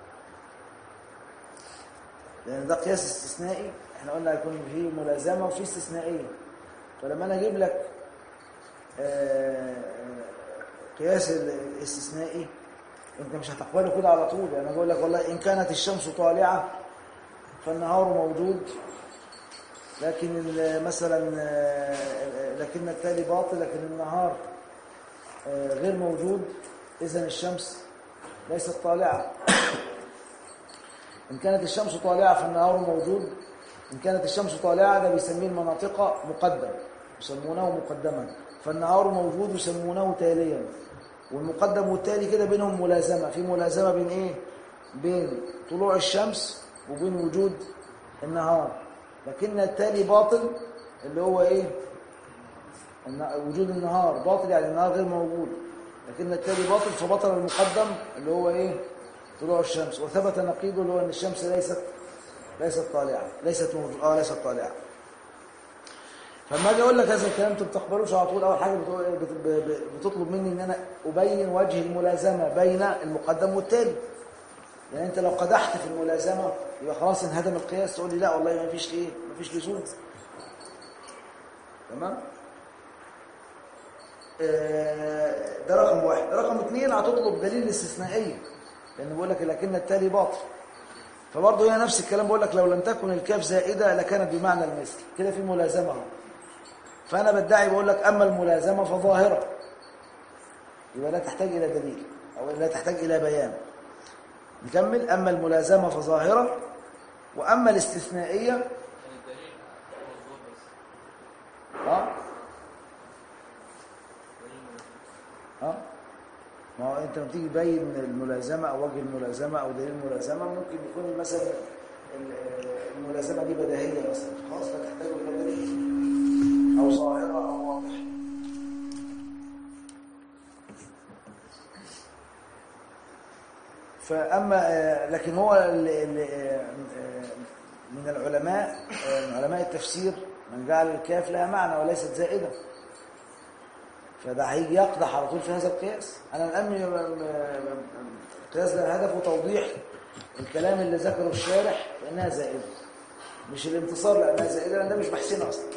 لأن ده قياس استثنائي احنا قلنا هيكون فيه ملازمة وفيه استثنائية فلما أنا أجيب لك آه، قياس الاستثنائي انت مش هتقبله كده على طول يعني بقول لك والله ان كانت الشمس طالعه فالنهار موجود لكن ال- مثلا آه، لكن التالي باطل لكن النهار آه، غير موجود اذا الشمس ليست طالعه ان كانت الشمس طالعه فالنهار موجود ان كانت الشمس طالعه ده بيسميه المناطق مقدم يسمونه مقدما فالنهار موجود يسمونه تاليا والمقدم والتالي كده بينهم ملازمه في ملازمه بين ايه بين طلوع الشمس وبين وجود النهار لكن التالي باطل اللي هو ايه الن- وجود النهار باطل يعني النهار غير موجود لكن التالي باطل فبطل المقدم اللي هو ايه طلوع الشمس وثبت نقيضه اللي هو ان الشمس ليست ليست طالعه ليست موجود اه ليست طالعه فلما اجي اقول لك هذا الكلام انتوا بتقبلوش على طول اول حاجه بتقول- بت- ب- ب- بتطلب مني ان انا ابين وجه الملازمه بين المقدم والتالي يعني انت لو قدحت في الملازمه يبقى خلاص انهدم القياس تقول لي لا والله ما فيش ايه ما فيش لزوم تمام آه، ده رقم واحد رقم اثنين هتطلب دليل الاستثنائيه لان بيقول لك لكن التالي باطل فبرضه هي نفس الكلام بقول لك لو لم تكن الكاف زائده لكانت بمعنى المثل كده في ملازمه اهو فانا بدعي بقول لك اما الملازمه فظاهره يبقى لا تحتاج الى دليل او لا تحتاج الى بيان نكمل اما الملازمه فظاهره واما الاستثنائيه يعني الدليل مظبوط بس اه دليل مظبوط. اه ما هو انت لما تيجي تبين الملازمه او وجه الملازمه او دليل الملازمه ممكن يكون مثلا ال- الملازمه دي بديهيه مثلا خلاص لا تحتاج الى دليل او ظاهره او واضحه فاما آه، لكن هو ال- ال- آه، آه، من العلماء آه، من علماء التفسير من جعل الكاف لها معنى وليست زائده فده هيجي يقدح على طول في هذا القياس انا الان م- م- القياس ده هدفه توضيح الكلام اللي ذكره الشارح بانها زائده مش الانتصار لانها زائده لان ده مش بحثنا اصلا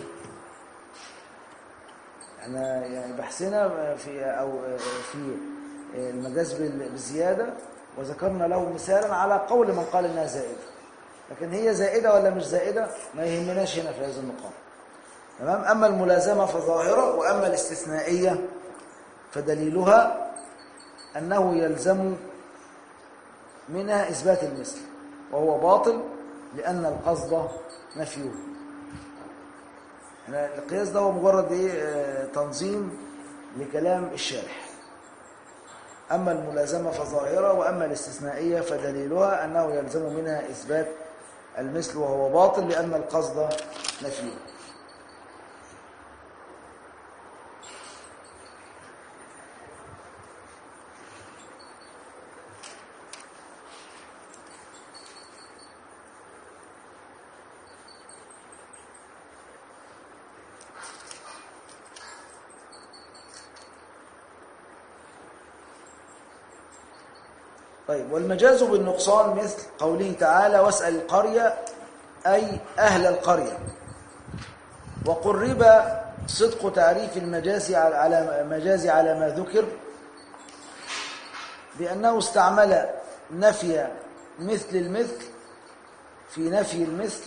احنا يعني بحثنا في او في المجاز بال- بالزياده وذكرنا له مثالا على قول من قال انها زائده لكن هي زائده ولا مش زائده ما يهمناش هنا في هذا المقام تمام أما الملازمة فظاهرة وأما الاستثنائية فدليلها أنه يلزم منها إثبات المثل وهو باطل لأن القصد نفيه يعني القياس ده هو مجرد إيه آه، تنظيم لكلام الشارح أما الملازمة فظاهرة وأما الاستثنائية فدليلها أنه يلزم منها إثبات المثل وهو باطل لأن القصد نفيه طيب والمجاز بالنقصان مثل قوله تعالى واسأل القرية أي أهل القرية وقرب صدق تعريف المجاز على- على مجاز على ما ذكر بأنه استعمل نفي مثل المثل في نفي المثل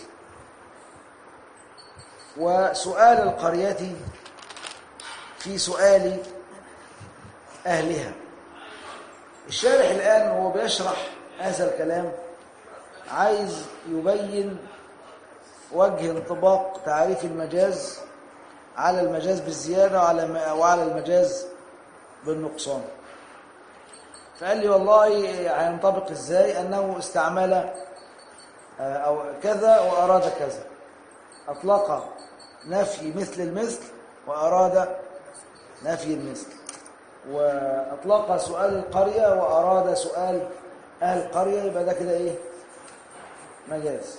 وسؤال القرية في سؤال أهلها الشارح الآن وهو بيشرح هذا الكلام عايز يبين وجه انطباق تعريف المجاز على المجاز بالزيادة وعلى ما- وعلى المجاز بالنقصان فقال لي والله هينطبق ازاي انه استعمل آه، او كذا واراد كذا اطلق نفي مثل المثل واراد نفي المثل واطلق سؤال القريه واراد سؤال اهل القريه يبقى ده كده ايه مجاز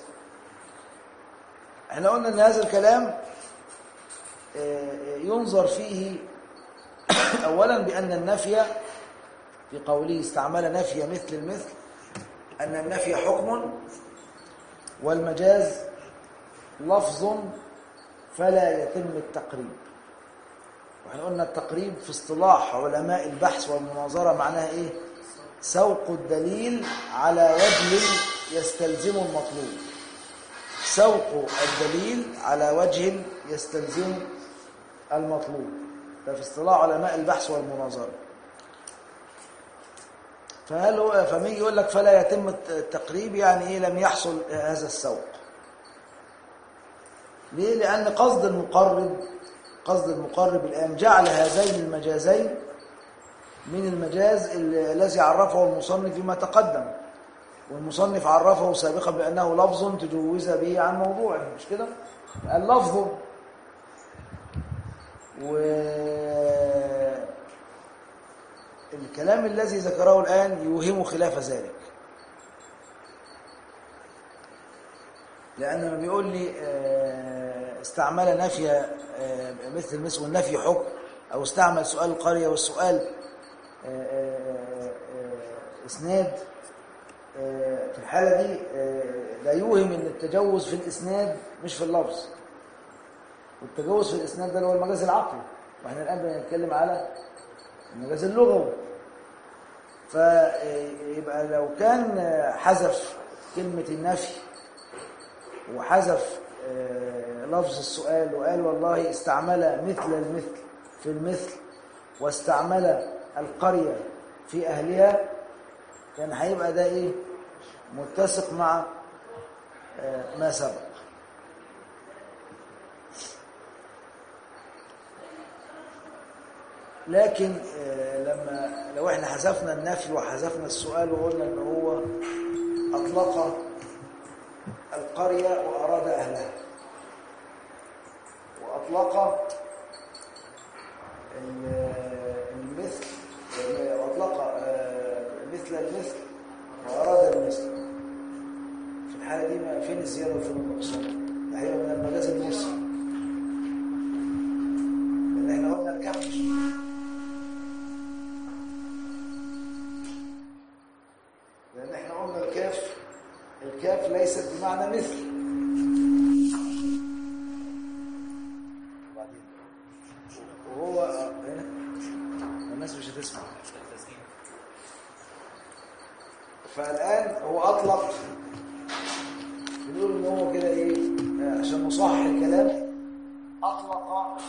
احنا قلنا ان هذا الكلام آه، ينظر فيه اولا بان النفي في قوله استعمل نفي مثل المثل ان النفي حكم والمجاز لفظ فلا يتم التقريب واحنا قلنا التقريب في اصطلاح علماء البحث والمناظرة معناها ايه سوق الدليل على وجه يستلزم المطلوب سوق الدليل على وجه يستلزم المطلوب ده في اصطلاح علماء البحث والمناظرة فهل هو فمين يقول لك فلا يتم التقريب يعني ايه لم يحصل هذا السوق ليه لان قصد المقرب قصد المقرب الآن جعل هذين المجازين من المجاز ال- الذي عرفه المصنف فيما تقدم والمصنف عرفه سابقا بأنه لفظ تجوز به عن موضوعه مش كده؟ اللفظ و الكلام الذي ذكره الآن يوهم خلاف ذلك لأن لما بيقول لي آه، استعمل نفي آه، مثل المثل والنفي حكم أو استعمل سؤال القرية والسؤال آه، آه، آه، إسناد آه، في الحالة دي آه، لا يوهم أن التجوز في الإسناد مش في اللفظ والتجوز في الإسناد ده اللي هو المجاز العقلي وإحنا الآن بنتكلم على المجاز اللغوي فيبقى لو كان آه، حذف كلمة النفي وحذف آه، لفظ السؤال وقال والله استعمل مثل المثل في المثل واستعمل القرية في أهلها كان هيبقى ده إيه متسق مع آه، ما سبق لكن آه، لما لو احنا حذفنا النفي وحذفنا السؤال وقلنا ان هو اطلق القرية وأراد أهلها وأطلق ال- المثل وأطلق آه، مثل المثل وأراد المثل في الحالة دي ما فين الزيادة وفين النقصان ده هيبقى من المجاز المرسل لأن احنا قلنا الكف لأن احنا قلنا الكاف الكاف ليست بمعنى مثل وبعدين وهو آه، هنا الناس مش هتسمع فالآن هو أطلق بنقول إن هو كده إيه آه، عشان نصحح الكلام أطلق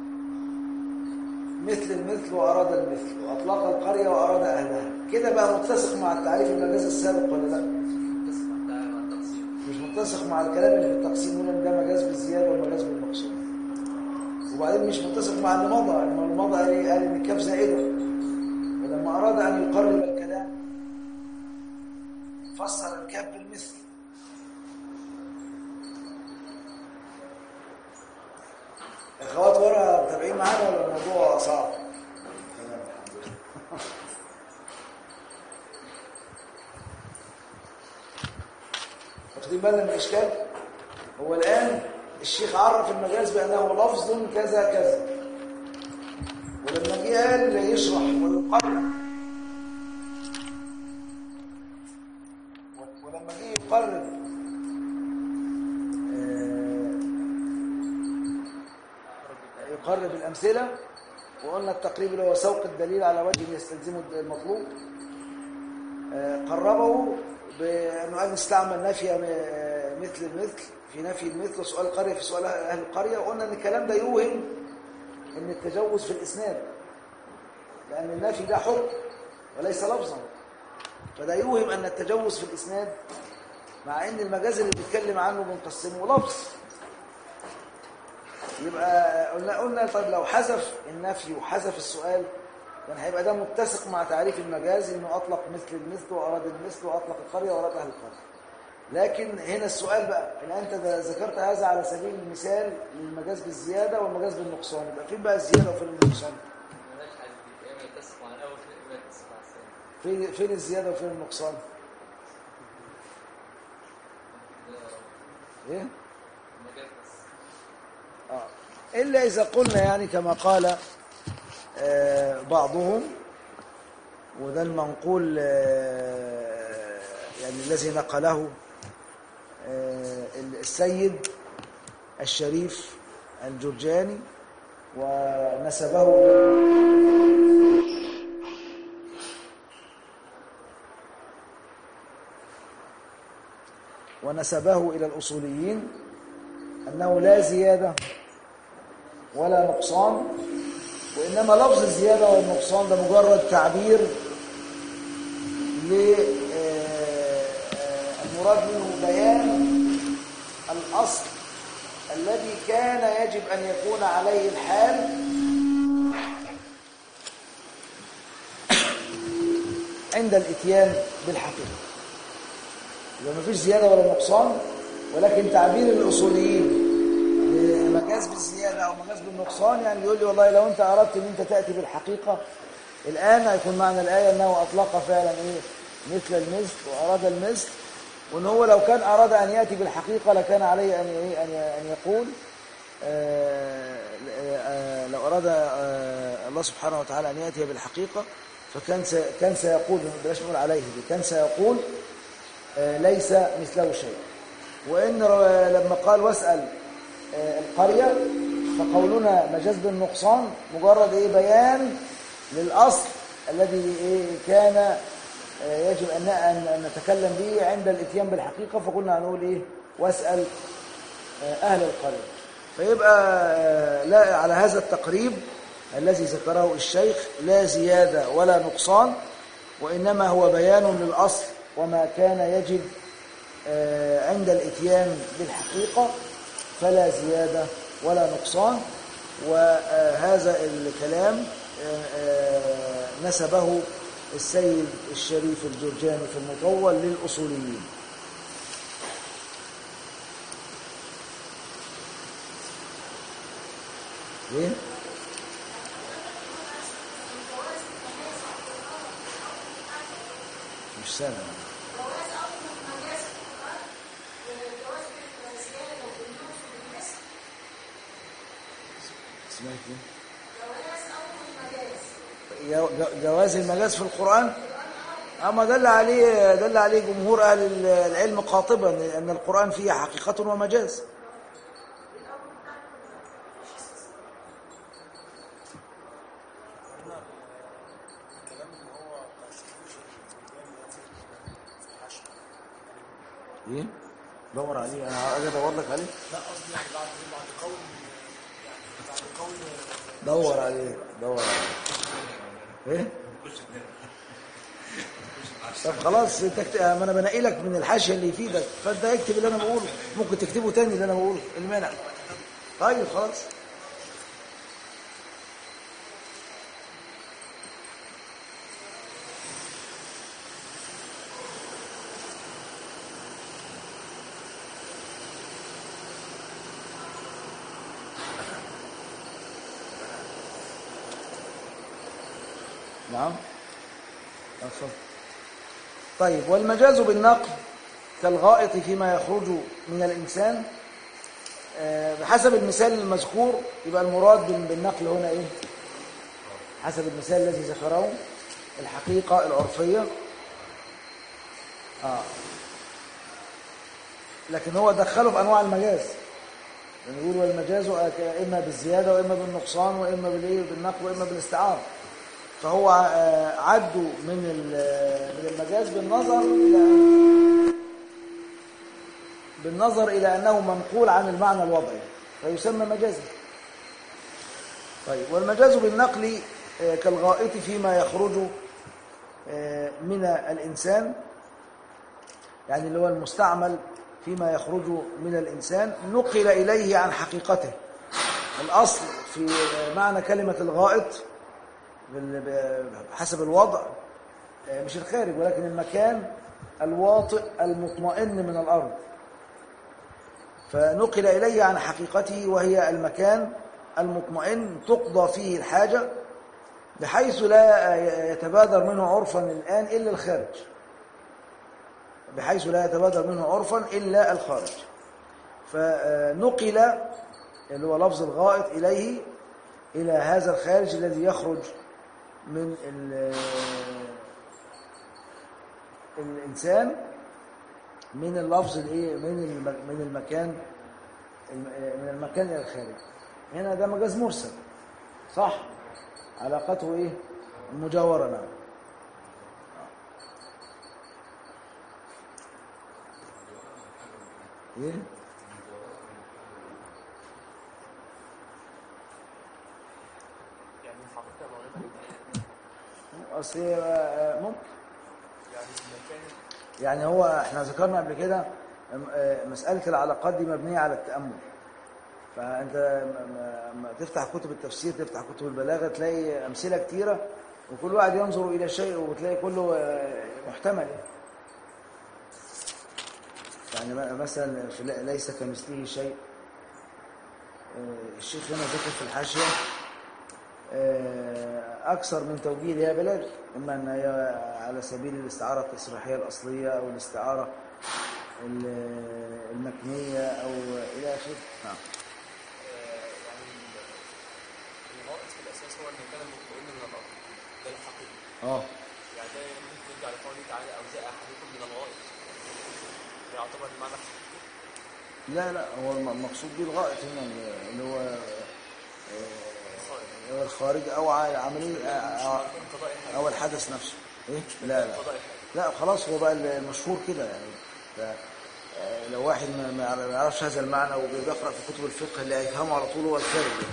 مثل المثل وأراد المثل وأطلق القرية وأراد أهلها كده بقى متسق مع التعريف المجاز السابق ولا لا؟ تسمع تعالى مع التقسيم مش متسق مع الكلام اللي في التقسيم هنا إن ده مجاز بالزياده ومجاز بالنقصان وبعدين مش متسق مع اللي مضى لما اللي مضى قال إيه؟ قال ان الكاف زائده ولما اراد ان يقرب الكلام فسر الكاف بالمثل اخوات ورا متابعين معانا ولا الموضوع صعب تمام الحمد لله واخدين بالنا من الاشكال هو الان الشيخ عرف المجاز بانه لفظ كذا كذا ولما جه قال يشرح ويقرر ولما جه يقرر آه، يقرب الأمثلة وقلنا التقريب اللي هو سوق الدليل على وجه يستلزمه المطلوب آه، قربه بأنه قال نستعمل نفي م- مثل المثل في نفي المثل وسؤال القرية في سؤال أهل القرية وقلنا أن الكلام ده يوهم أن التجوز في الإسناد لأن النفي ده حكم وليس لفظا فده يوهم أن التجوز في الإسناد مع أن المجاز اللي بيتكلم عنه بنقسمه لفظ يبقى قلنا قلنا طيب لو حذف النفي وحذف السؤال كان هيبقى ده متسق مع تعريف المجاز انه اطلق مثل المثل واراد المثل واطلق القريه واراد اهل القريه لكن هنا السؤال بقى ان انت ده ذكرت هذا على سبيل المثال للمجاز بالزياده والمجاز بالنقصان يبقى فين بقى الزياده وفين النقصان مالهاش حاجة دي يا إما يتسق مع الأول يا إما يتسق مع الثاني فين فين الزياده وفين النقصان ده ايه المجال بس آه. إلا إذا قلنا يعني كما قال آه، بعضهم وده المنقول آه، يعني الذي نقله آه، السيد الشريف الجرجاني ونسبه ونسبه إلى الأصوليين أنه لا زيادة ولا نقصان وإنما لفظ الزيادة والنقصان ده مجرد تعبير للمراد منه بيان الأصل الذي كان يجب أن يكون عليه الحال عند الاتيان بالحقيقة يبقى ما فيش زيادة ولا نقصان ولكن تعبير الأصوليين مجاز بالزيادة أو مجاز بالنقصان يعني يقول لي والله لو أنت أردت أن أنت تأتي بالحقيقة الآن هيكون معنى الآية أنه أطلق فعلا إيه مثل المثل وأراد المثل وأن هو لو كان أراد أن يأتي بالحقيقة لكان عليه أن إيه أن أن يقول آه آه لو أراد آه الله سبحانه وتعالى أن يأتي بالحقيقة فكان سي كان سيقول بلاش نقول عليه دي كان سيقول ليس مثله شيء وإن لما قال واسأل القرية فقولنا مجاز بالنقصان مجرد إيه بيان للأصل الذي إيه كان يجب أن أن نتكلم به عند الاتيان بالحقيقة فقلنا هنقول إيه واسأل أهل القرية فيبقى لا على هذا التقريب الذي ذكره الشيخ لا زيادة ولا نقصان وإنما هو بيان للأصل وما كان يجب عند الاتيان بالحقيقة فلا زيادة ولا نقصان وهذا الكلام نسبه السيد الشريف الجرجاني في المطول للأصوليين ليه؟ مش سامع سمعت ايه جواز المجاز في القرآن أما دل عليه دل عليه جمهور أهل العلم قاطبا أن القرآن فيه حقيقة ومجاز ايه دور عليه انا اجي ادور لك عليه لا قصدي يعني بعد بعد قول يعني بعد قول دور عليه دور عليه ايه طب خلاص انت كت... ما انا بنقي لك من الحاشيه اللي يفيدك فانت اكتب اللي انا بقوله ممكن تكتبه تاني اللي انا بقوله المانع طيب خلاص نعم أفضل. طيب والمجاز بالنقل كالغائط فيما يخرج من الإنسان آه، بحسب المثال المذكور يبقى المراد بال- بالنقل هنا إيه حسب المثال الذي ذكره الحقيقة العرفية آه. لكن هو دخله في أنواع المجاز يعني يقول والمجاز إما بالزيادة وإما بالنقصان وإما بالإيه بالنقل وإما بالاستعارة فهو آه، عده من ال- من المجاز بالنظر إلى بالنظر إلى أنه منقول عن المعنى الوضعي فيسمى مجازا طيب والمجاز بالنقل آه، كالغائط فيما يخرج آه، من الإنسان يعني اللي هو المستعمل فيما يخرج من الإنسان نقل إليه عن حقيقته الأصل في آه، معنى كلمة الغائط بال- ب- حسب الوضع آه، مش الخارج ولكن المكان الواطئ المطمئن من الأرض فنقل إليه عن حقيقته وهي المكان المطمئن تقضى فيه الحاجة بحيث لا يتبادر منه عرفا الآن إلا الخارج بحيث لا يتبادر منه عرفا إلا الخارج فنقل اللي هو لفظ الغائط إليه إلى هذا الخارج الذي يخرج من ال- الإنسان من اللفظ الايه من الم- من المكان الم- من المكان الى الخارج هنا ده مجاز مرسل صح علاقته ايه المجاوره نعم ايه يعني الحقيقة غالبا اصل هي، آه، ممكن يعني المكان يعني هو احنا ذكرنا قبل كده آه، مسألة العلاقات دي مبنية على التأمل فأنت م- م- لما تفتح كتب التفسير تفتح كتب البلاغة تلاقي أمثلة كتيرة وكل واحد ينظر إلى شيء وتلاقي كله آه، محتمل يعني م- مثلا في لا- ليس كمثله شيء آه، الشيخ هنا ذكر في الحاشية آه، أكثر من توجيه لها بلاغ إما أن هي على سبيل الاستعارة التصريحية الأصلية أو الاستعارة ال- المكنية أو إلى آخره نعم آه، يعني ال- الغائط في الأساس هو المكان المطمئن من الأرض ده الحقيقي آه يعني ده ممكن يرجع لقوله تعالى أو جاء أحدكم من الغائط ده يعتبر المعنى الحقيقي لا لا هو الم- المقصود به الغائط هنا اللي هو آه، هو الخارج أو ع- عملية آه، قضاء الحاجة أو الحدث نفسه إيه؟ لا لا قضاء الحاجة لا خلاص هو بقى المشهور كده يعني ف- آه، لو واحد ما ما يعرف- ما يعرفش هذا المعنى وبيقرأ في كتب الفقه اللي هيفهمه على طول هو الخارج يعني.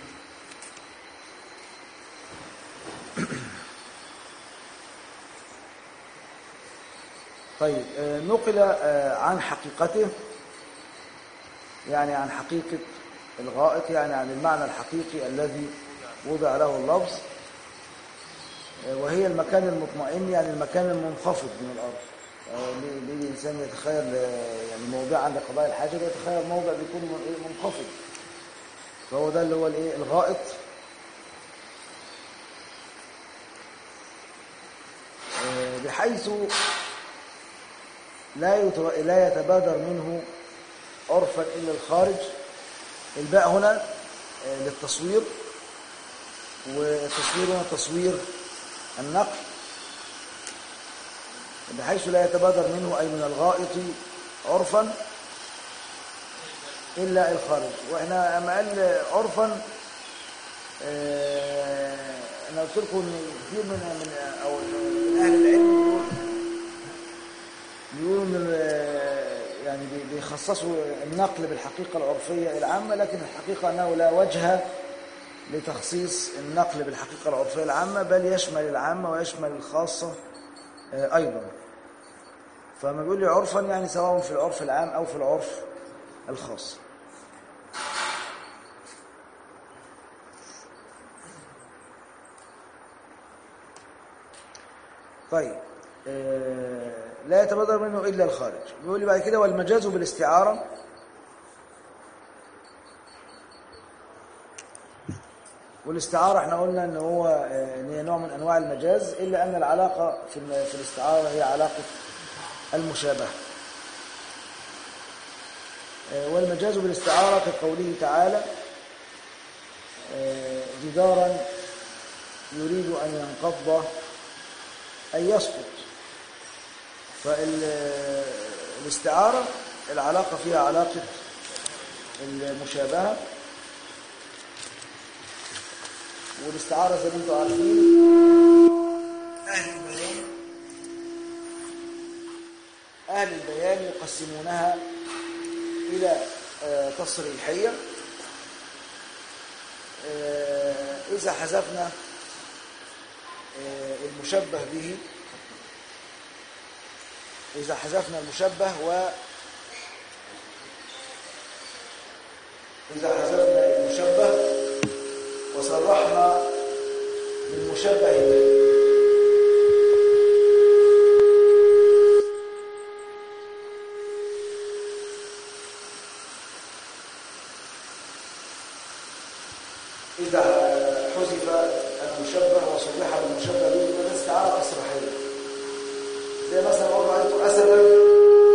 طيب آه، نقل آه، عن حقيقته يعني عن حقيقة الغائط يعني عن المعنى الحقيقي الذي وضع له اللفظ آه، وهي المكان المطمئن يعني المكان المنخفض من الأرض آه، ليه ليه الإنسان يتخيل آه، يعني موضعا لقضاء الحاجة يتخيل موضع بيكون من- إيه؟ منخفض فهو ده اللي هو الايه الغائط آه، بحيث لا يتو- لا يتبادر منه عرفا إلا الخارج الباء هنا آه، للتصوير والتصوير هنا تصوير النقل بحيث لا يتبادر منه أي من الغائط عرفا إلا الخارج وإحنا أما قال عرفا آه، أنا قلت لكم إن كثير من من أو من أهل العلم يقول- بيقولوا إن ال- يعني بي- بيخصصوا النقل بالحقيقة العرفية العامة لكن الحقيقة أنه لا وجه لتخصيص النقل بالحقيقة العرفية العامة بل يشمل العامة ويشمل الخاصة آه، أيضا فما بيقول لي عرفا يعني سواء في العرف العام أو في العرف الخاص طيب آه، لا يتبادر منه إلا الخارج بيقول لي بعد كده والمجاز بالاستعارة والاستعارة احنا قلنا ان هو آه، ان هي نوع من انواع المجاز الا ان العلاقة في ال- في الاستعارة هي علاقة المشابهة آه، والمجاز بالاستعارة كقوله تعالى آه، جدارا يريد ان ينقض أن يسقط فالاستعارة العلاقة فيها علاقة المشابهة والاستعارة زي ما انتم عارفين أهل البيان أهل البيان يقسمونها إلى آه، تصريحية آه، إذا حذفنا آه، المشبه به إذا حذفنا المشبه و إذا حذفنا المشبه وصرحنا بالمشبه به إذا حذف المشبه وصرح بالمشبه به يبقى ده استعارة تصريحية زي مثلا لو رأيت أسدا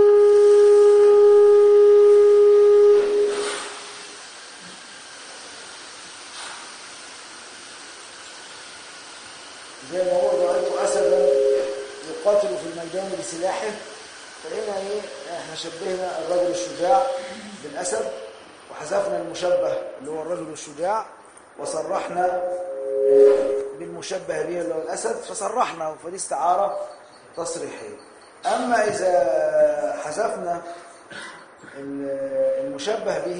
زي ما هو رأيت أسدا يقاتل في الميدان بسلاحه فهنا ايه احنا شبهنا الرجل الشجاع بالأسد وحذفنا المشبه اللي هو الرجل الشجاع وصرحنا آه، بالمشبه به اللي هو الأسد فصرحنا فدي استعارة تصريحية أما إذا حذفنا ال- المشبه به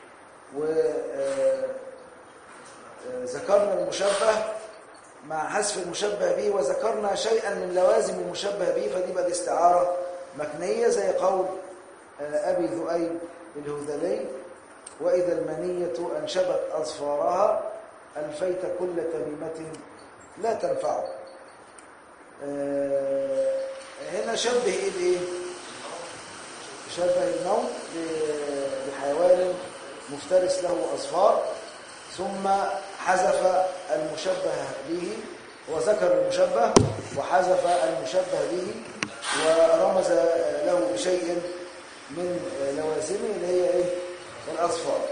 وذكرنا المشبه مع حذف المشبه به وذكرنا شيئا من لوازم المشبه به فدي بقى دي استعارة مكنية زي قول آه، أبي ذؤيب الهذلي وإذا المنية أنشبت أظفارها ألفيت كل تميمة لا تنفع آه، هنا شبه إيه بإيه؟ شبه النوم ب- بحيوان مفترس له أظفار ثم حذف المشبه به وذكر المشبه وحذف المشبه به ورمز له بشيء من لوازمه اللي هي ايه الاظفار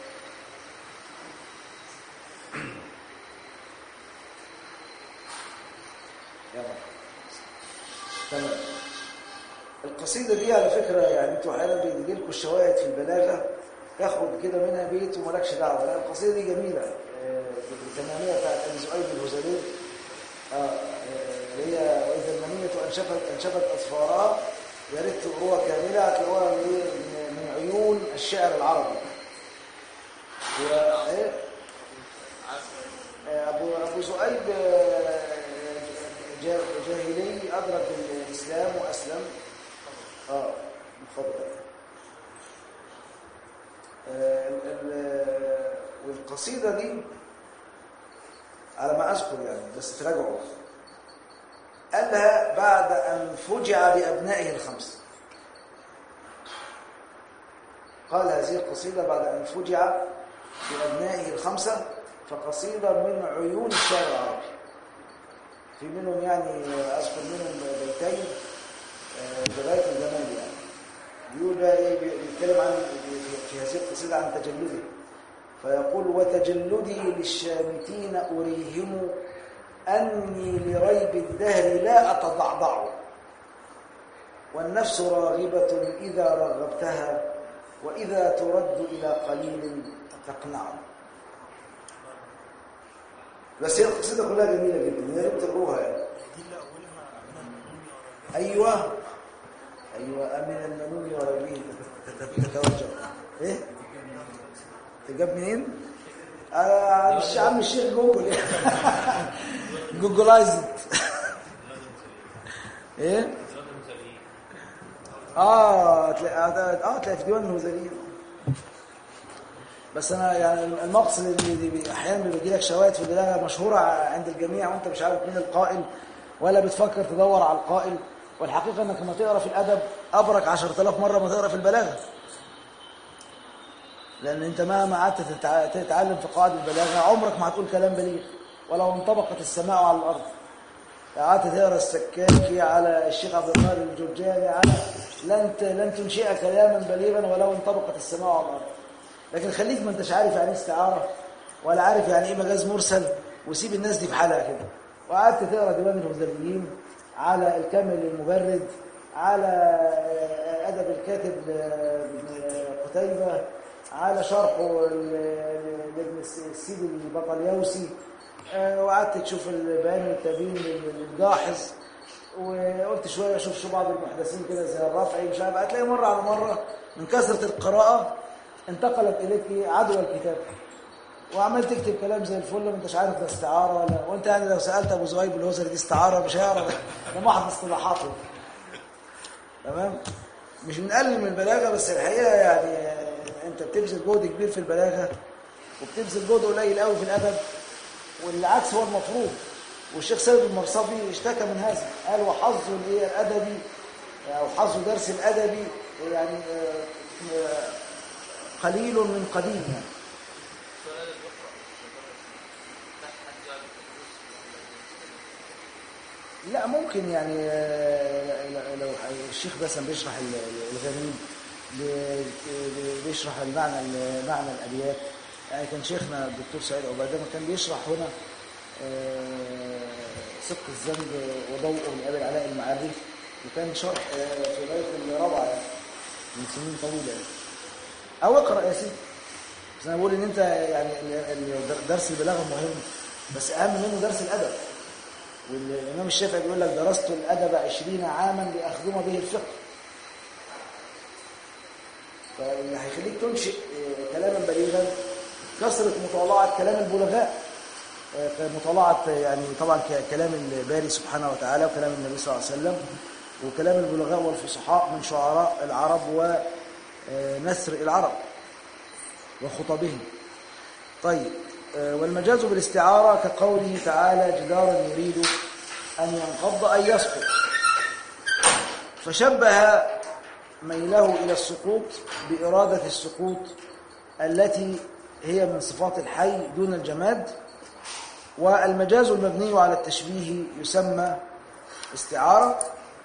يلا تمام القصيدة دي على فكرة يعني انتوا احيانا بيجي لكم الشواهد في البلاغة ياخد كده منها بيت ومالكش دعوة لا القصيدة دي جميلة آه، بالتمامية بتاعت أبي زؤيد الهزلي آه، آه، اللي هي وإذا المنية أنشفت أنشفت أظفارها يا ريت تقروها كاملة هتلاقوها من إيه؟ من عيون الشعر العربي و إيه؟ آه، أبو أبو زؤيد آه، جا- جاهلي أدرك الإسلام وأسلم اه اتفضل آه، ال- ال- والقصيدة دي على ما أذكر يعني بس تراجعوا قالها بعد أن فجع بأبنائه الخمسة قال هذه القصيدة بعد أن فجع بأبنائه الخمسة فقصيدة من عيون الشعر العربي في منهم يعني أذكر منهم بيتين آه، بغاية الجمال يعني بيقول بقى إيه بي- بيتكلم عن في- في هذه القصيدة عن تجلده فيقول وتجلدي للشامتين أريهم أني لريب الدهر لا أتضعضع والنفس راغبة إذا رغبتها وإذا ترد إلى قليل تقنع بس هي القصيدة كلها جميلة جدا يا ريت تقروها يعني أيوة أيوة أمن المنون وربيه تتوجه إيه؟ تجاب منين؟ آه مش عم الشيخ جوجل جوجلايزد ايه اه تلاقي اه تلاقي في ديوان الهذليين بس انا يعني المقصد اللي دي- دي احيانا بيجي لك شواهد في البلاغه مشهوره عند الجميع وانت مش عارف مين القائل ولا بتفكر تدور على القائل والحقيقه انك لما تقرا في الادب ابرك 10000 مره ما تقرا في البلاغه لان انت مهما قعدت تتع- تتعلم في قواعد البلاغه عمرك ما هتقول كلام بليغ ولو انطبقت السماء على الارض قعدت تقرا السكاكي على الشيخ عبد القادر الجرجاني على لن ت- لن تنشئ كلاما بليغا ولو انطبقت السماء على الارض لكن خليك ما انتش عارف يعني ايه استعاره ولا عارف يعني ايه مجاز مرسل وسيب الناس دي في حالها كده وقعدت تقرا ديوان الهذليين على الكامل المبرد على ادب الكاتب ابن قتيبه على شرحه ل- لابن السيد البطليوسي آه، وقعدت تشوف البيان والتبيين للجاحظ وقلت شويه اشوف شو بعض المحدثين كده زي الرافعي مش عارف هتلاقي مره على مره من كثره القراءه انتقلت اليك عدوى الكتاب وعمال تكتب كلام زي الفل ما انتش عارف ده استعاره ولا وانت يعني لو سالت ابو زهيب الهوزري دي استعاره مش هيعرف ده محض اصطلاحاته تمام مش بنقلل من البلاغه بس الحقيقه يعني آه، انت بتبذل جهد كبير في البلاغه وبتبذل جهد قليل قوي في الادب والعكس هو المفروض والشيخ سيد المرصفي اشتكى من هذا قال وحظه الايه الادبي او حظه درس الادبي يعني آه، آه، قليل من قديم يعني سؤال الأخرى تحت حد يعني لا ممكن يعني آه، لو الشيخ مثلا بيشرح ال- الغريب بي- بي- بيشرح المعنى معنى الابيات يعني كان شيخنا الدكتور سعيد عباده ما كان بيشرح هنا آه، صدق الذنب وضوءه لابي العلاء المعري وكان شرح آه، في غايه الروعه يعني من سنين طويله يعني او اقرا يا سيدي بس انا بقول ان انت يعني ال- ال- درس البلاغه مهم بس اهم منه درس الادب والإمام الشافعي بيقول لك درست الأدب عشرين عاما لأخدم به الفقه فاللي هيخليك تنشئ آه، كلاما بليغا كثرة مطالعة كلام البلغاء آه، مطالعة آه، يعني طبعا ك- كلام الباري سبحانه وتعالى وكلام النبي صلى الله عليه وسلم وكلام البلغاء والفصحاء من شعراء العرب ونثر العرب وخطبهم طيب آه، والمجاز بالاستعارة كقوله تعالى جدارا يريد أن ينقض أن يسقط فشبه ميله إلى السقوط بإرادة السقوط التي هي من صفات الحي دون الجماد والمجاز المبني على التشبيه يسمى استعارة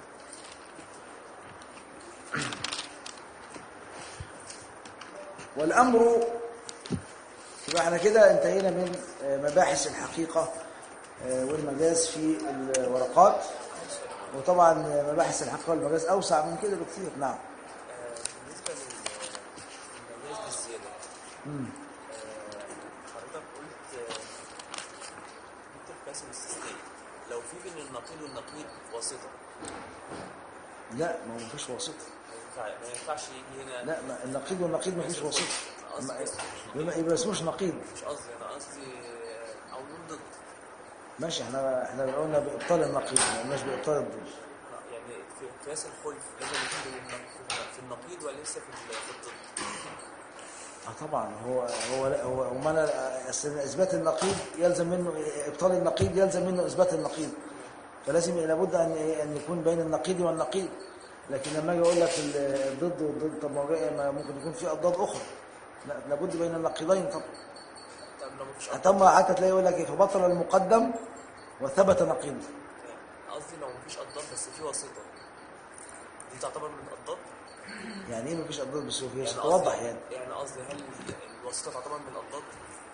والأمر يبقى احنا كده انتهينا من آه، مباحث الحقيقة آه، والمجاز في الورقات وطبعا مباحث الحقيقة والمجاز أوسع من كده بكثير نعم بالنسبة للمجاز بالزيادة مم. آه، حضرتك قلت آه، قلت في قاسم الاستثناء لو في بين النقيض والنقيض واسطة لا ما هو مفيش واسطة ما ينفع- ما ينفعش يجي هنا لا ما النقيض والنقيض مفيش واسطة قصدي ما- بس يبقى يبقى اسموش نقيض مش قصدي انا قصدي آه، او نون ضد ماشي احنا احنا قلنا بإبطال النقيض ما قلناش بإبطال الضد آه، يعني في قياس الخلف لازم يكون في النق- في النقيض ولا لسه في ال- في الضد اه طبعا هو هو لا هو هو ما انا أصل اثبات النقيض يلزم منه ابطال النقيض يلزم منه اثبات النقيض فلازم لابد ان ان يكون بين النقيض والنقيض لكن لما اجي اقول لك ال- الضد والضد طب ما هو جاي- ما ممكن يكون في اضداد اخرى لا لابد بين النقيضين طبعا طب لو مفيش طب حتى تلاقي يقول لك إيه، فبطل المقدم وثبت نقيض قصدي لو مفيش اضداد بس في واسطة دي تعتبر من الاضداد يعني ايه مفيش اضداد بس هي يعني قصدي- توضح يعني يعني قصدي هل الواسطة تعتبر من الاضداد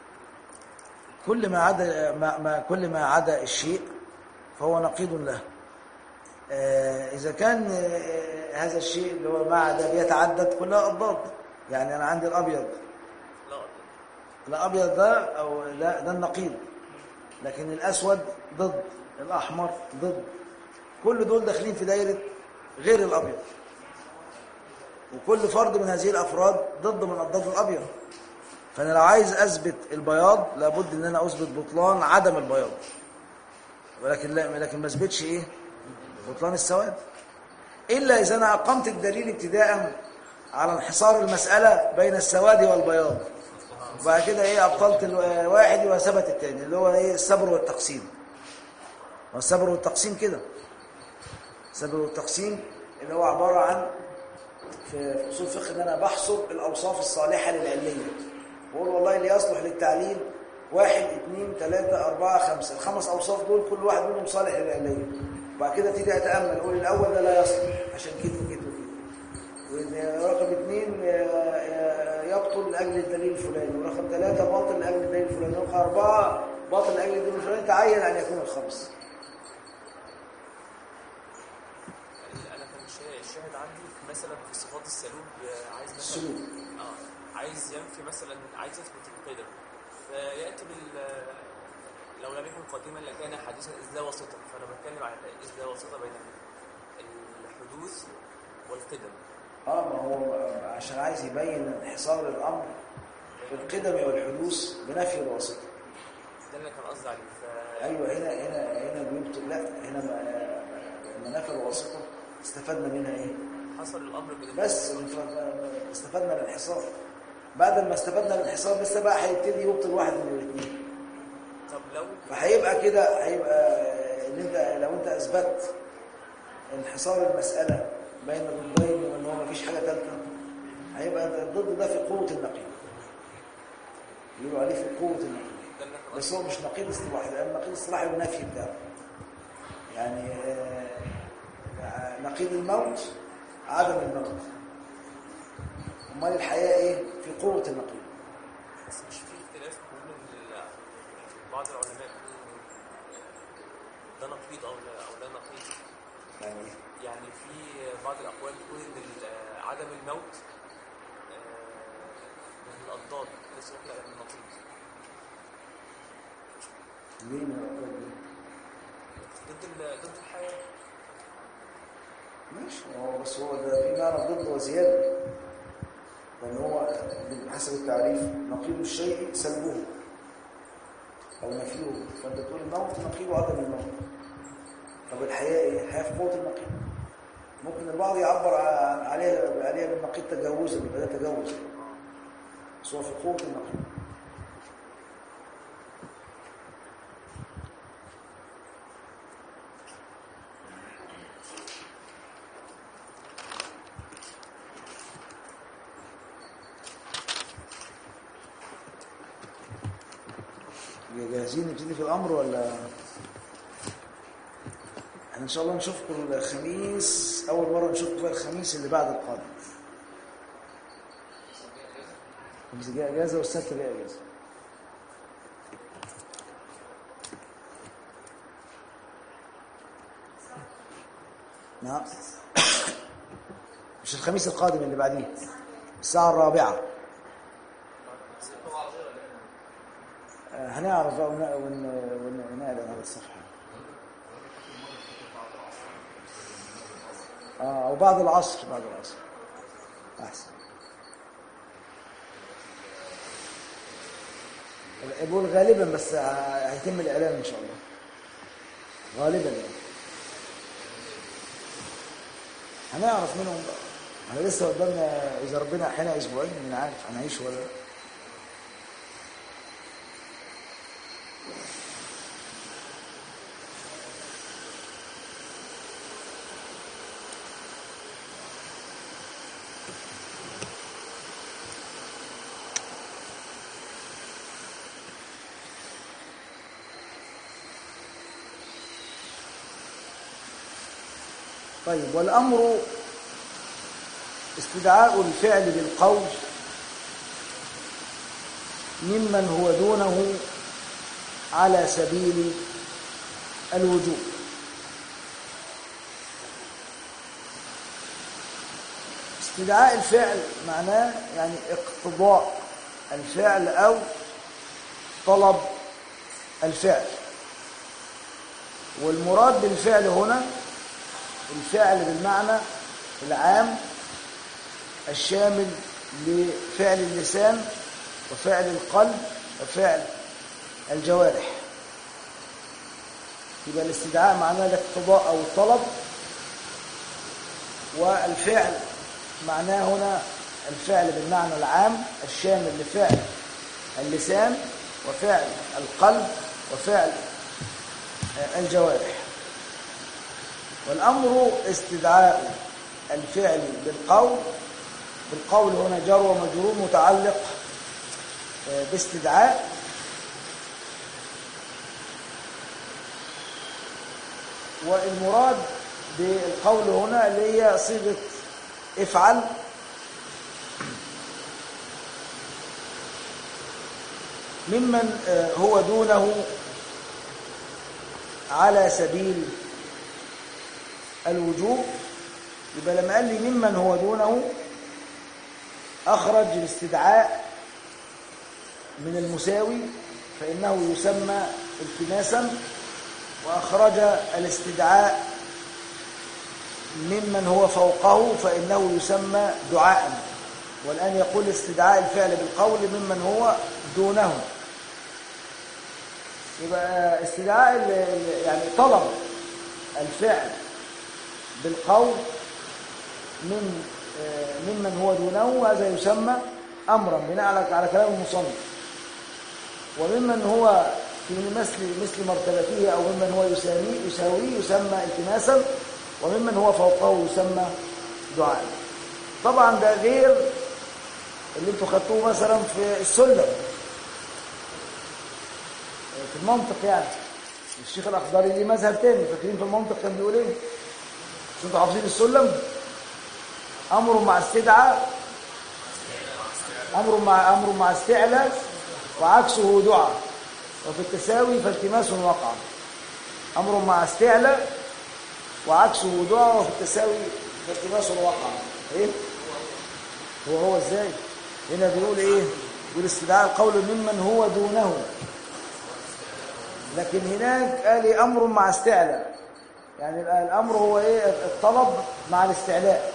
كل ما عدا ما, ما كل ما عدا الشيء فهو نقيض له آه، إذا كان آه، هذا الشيء اللي هو ما عدا بيتعدد كلها أضداد يعني أنا عندي الأبيض لا أضداد. الأبيض ده أو لا ده النقيض لكن الأسود ضد الأحمر ضد كل دول داخلين في دايرة غير الأبيض وكل فرد من هذه الأفراد ضد من أضداد الأبيض فأنا لو عايز أثبت البياض لابد إن أنا أثبت بطلان عدم البياض ولكن لا لكن ما أثبتش إيه بطلان السواد إلا إذا أنا أقمت الدليل ابتداء على انحصار المسألة بين السواد والبياض وبعد كده إيه أبطلت الواحد وثبت الثاني اللي هو إيه الصبر والتقسيم والصبر والتقسيم كده الصبر والتقسيم اللي هو عبارة عن في اصول الفقه ان انا بحصر الاوصاف الصالحه للعليه بقول والله اللي يصلح للتعليل واحد اثنين ثلاثة أربعة خمسة الخمس أوصاف دول كل واحد منهم صالح للعلية وبعد كده تيجي أتأمل أقول الأول ده لا يصلح عشان كده وكده وكده ورقم اثنين آه، آه، يبطل لأجل الدليل الفلاني ورقم ثلاثة باطل لأجل الدليل الفلاني ورقم أربعة باطل لأجل الدليل الفلاني تعين أن يكون الخمس انا كان شا- الشاهد عندي في مثلا في صفات السلوك آه، عايز مثلا السلوك اه عايز ينفي مثلا عايز يثبت القدم فياتي بال لو لم يكن قديما لكان حديثا اذ لا واسطه فانا بتكلم عن اذ لا واسطه بين الحدوث والقدم اه ما هو عشان عايز يبين انحصار الامر في القدم والحدوث بنفي الواسطه ده اللي كان قصدي عليه ف ايوه هنا هنا هنا بيبطل لا هنا ما- لما نفى الواسطه استفدنا منها ايه حصل الامر بين بس استفدنا من الانحصار بعد ما استفدنا من الانحصار لسه بقى هيبتدي يبطل واحد من الاثنين طب لو فهيبقى كده هيبقى ان انت لو انت اثبتت انحصار المساله بين ضدين وان هو مفيش حاجه ثالثه هيبقى الضد ده في قوه النقيض يقولوا عليه في قوه النقيض ده اللي كان بس هو مش نقيض اصطلاحي لان النقيض الاصطلاحي هو النفي بتاعه يعني آه، نقيض الموت عدم الموت امال الحياه ايه في قوه النقيض بس مش في اختلاف بين ال- بعض العلماء بيقولوا ده نقيض او لا او لا نقيض يعني إيه؟ يعني في بعض الاقوال بتقول ان ال- عدم الموت آه، من الاضداد ليس يطلق من النقيض ليه من الأقوال دي؟ ضد ال- ضد الحياه ماشي هو بس هو ده في معنى ضد وزياده لان هو حسب التعريف نقيض الشيء سلبه او نفيه فانت تقول الموت نقيض عدم الموت طب الحياه ايه الحياه في قوه النقيض ممكن البعض يعبر عن- عليها عليها بالنقيض تجاوزا يبقى ده تجاوز بس هو في قوه النقيض جاهزين نبتدي في الامر ولا احنا ان شاء الله نشوفكم الخميس اول مره نشوفكم بقى الخميس اللي بعد القادم الخميس جاي اجازه والسبت جاي اجازه نعم مش الخميس القادم اللي بعديه الساعه الرابعه آه، هنعرف بقى ون- ون- ون- ونعلن على الصفحة اه او بعد العصر بعد العصر احسن بقول غالبا بس ه- هيتم الاعلان ان شاء الله غالبا يعني هنعرف منهم بقى احنا لسه قدامنا اذا ربنا احيانا اسبوعين من عارف هنعيش ولا لا طيب والأمر استدعاء الفعل بالقول ممن هو دونه على سبيل الوجوب استدعاء الفعل معناه يعني اقتضاء الفعل أو طلب الفعل والمراد بالفعل هنا الفعل بالمعنى العام الشامل لفعل اللسان وفعل القلب وفعل الجوارح يبقى الاستدعاء معناه الاقتضاء او الطلب والفعل معناه هنا الفعل بالمعنى العام الشامل لفعل اللسان وفعل القلب وفعل الجوارح والأمر استدعاء الفعل بالقول بالقول هنا جار ومجرور متعلق آه، باستدعاء والمراد بالقول هنا اللي هي صيغة افعل ممن آه، هو دونه على سبيل الوجوب يبقى لما قال لي ممن هو دونه أخرج الاستدعاء من المساوي فإنه يسمى التماسا وأخرج الاستدعاء ممن هو فوقه فإنه يسمى دعاء والآن يقول استدعاء الفعل بالقول ممن هو دونه يبقى استدعاء ال- ال- يعني طلب الفعل بالقول من آه، ممن هو دونه هذا يسمى امرا بناء على على كلام المصنف وممن هو في مثل مثل مرتبته او ممن هو يساوي يساويه يسمى التماسا وممن هو فوقه يسمى دعاء طبعا ده غير اللي انتوا خدتوه مثلا في السلم في المنطق يعني الشيخ الاخضري ليه مذهب تاني فاكرين في المنطق كان بيقول ايه مش انتوا حافظين السلم امر مع استدعاء امر مع امر مع استعلاء وعكسه دعاء وفي التساوي فالتماس وقع امر مع استعلاء وعكسه دعاء وفي التساوي فالتماس وقع ايه هو هو ازاي هنا بيقول ايه بيقول استدعاء القول ممن هو دونه لكن هناك قال إيه؟ امر مع استعلاء يعني الامر هو ايه الطلب مع الاستعلاء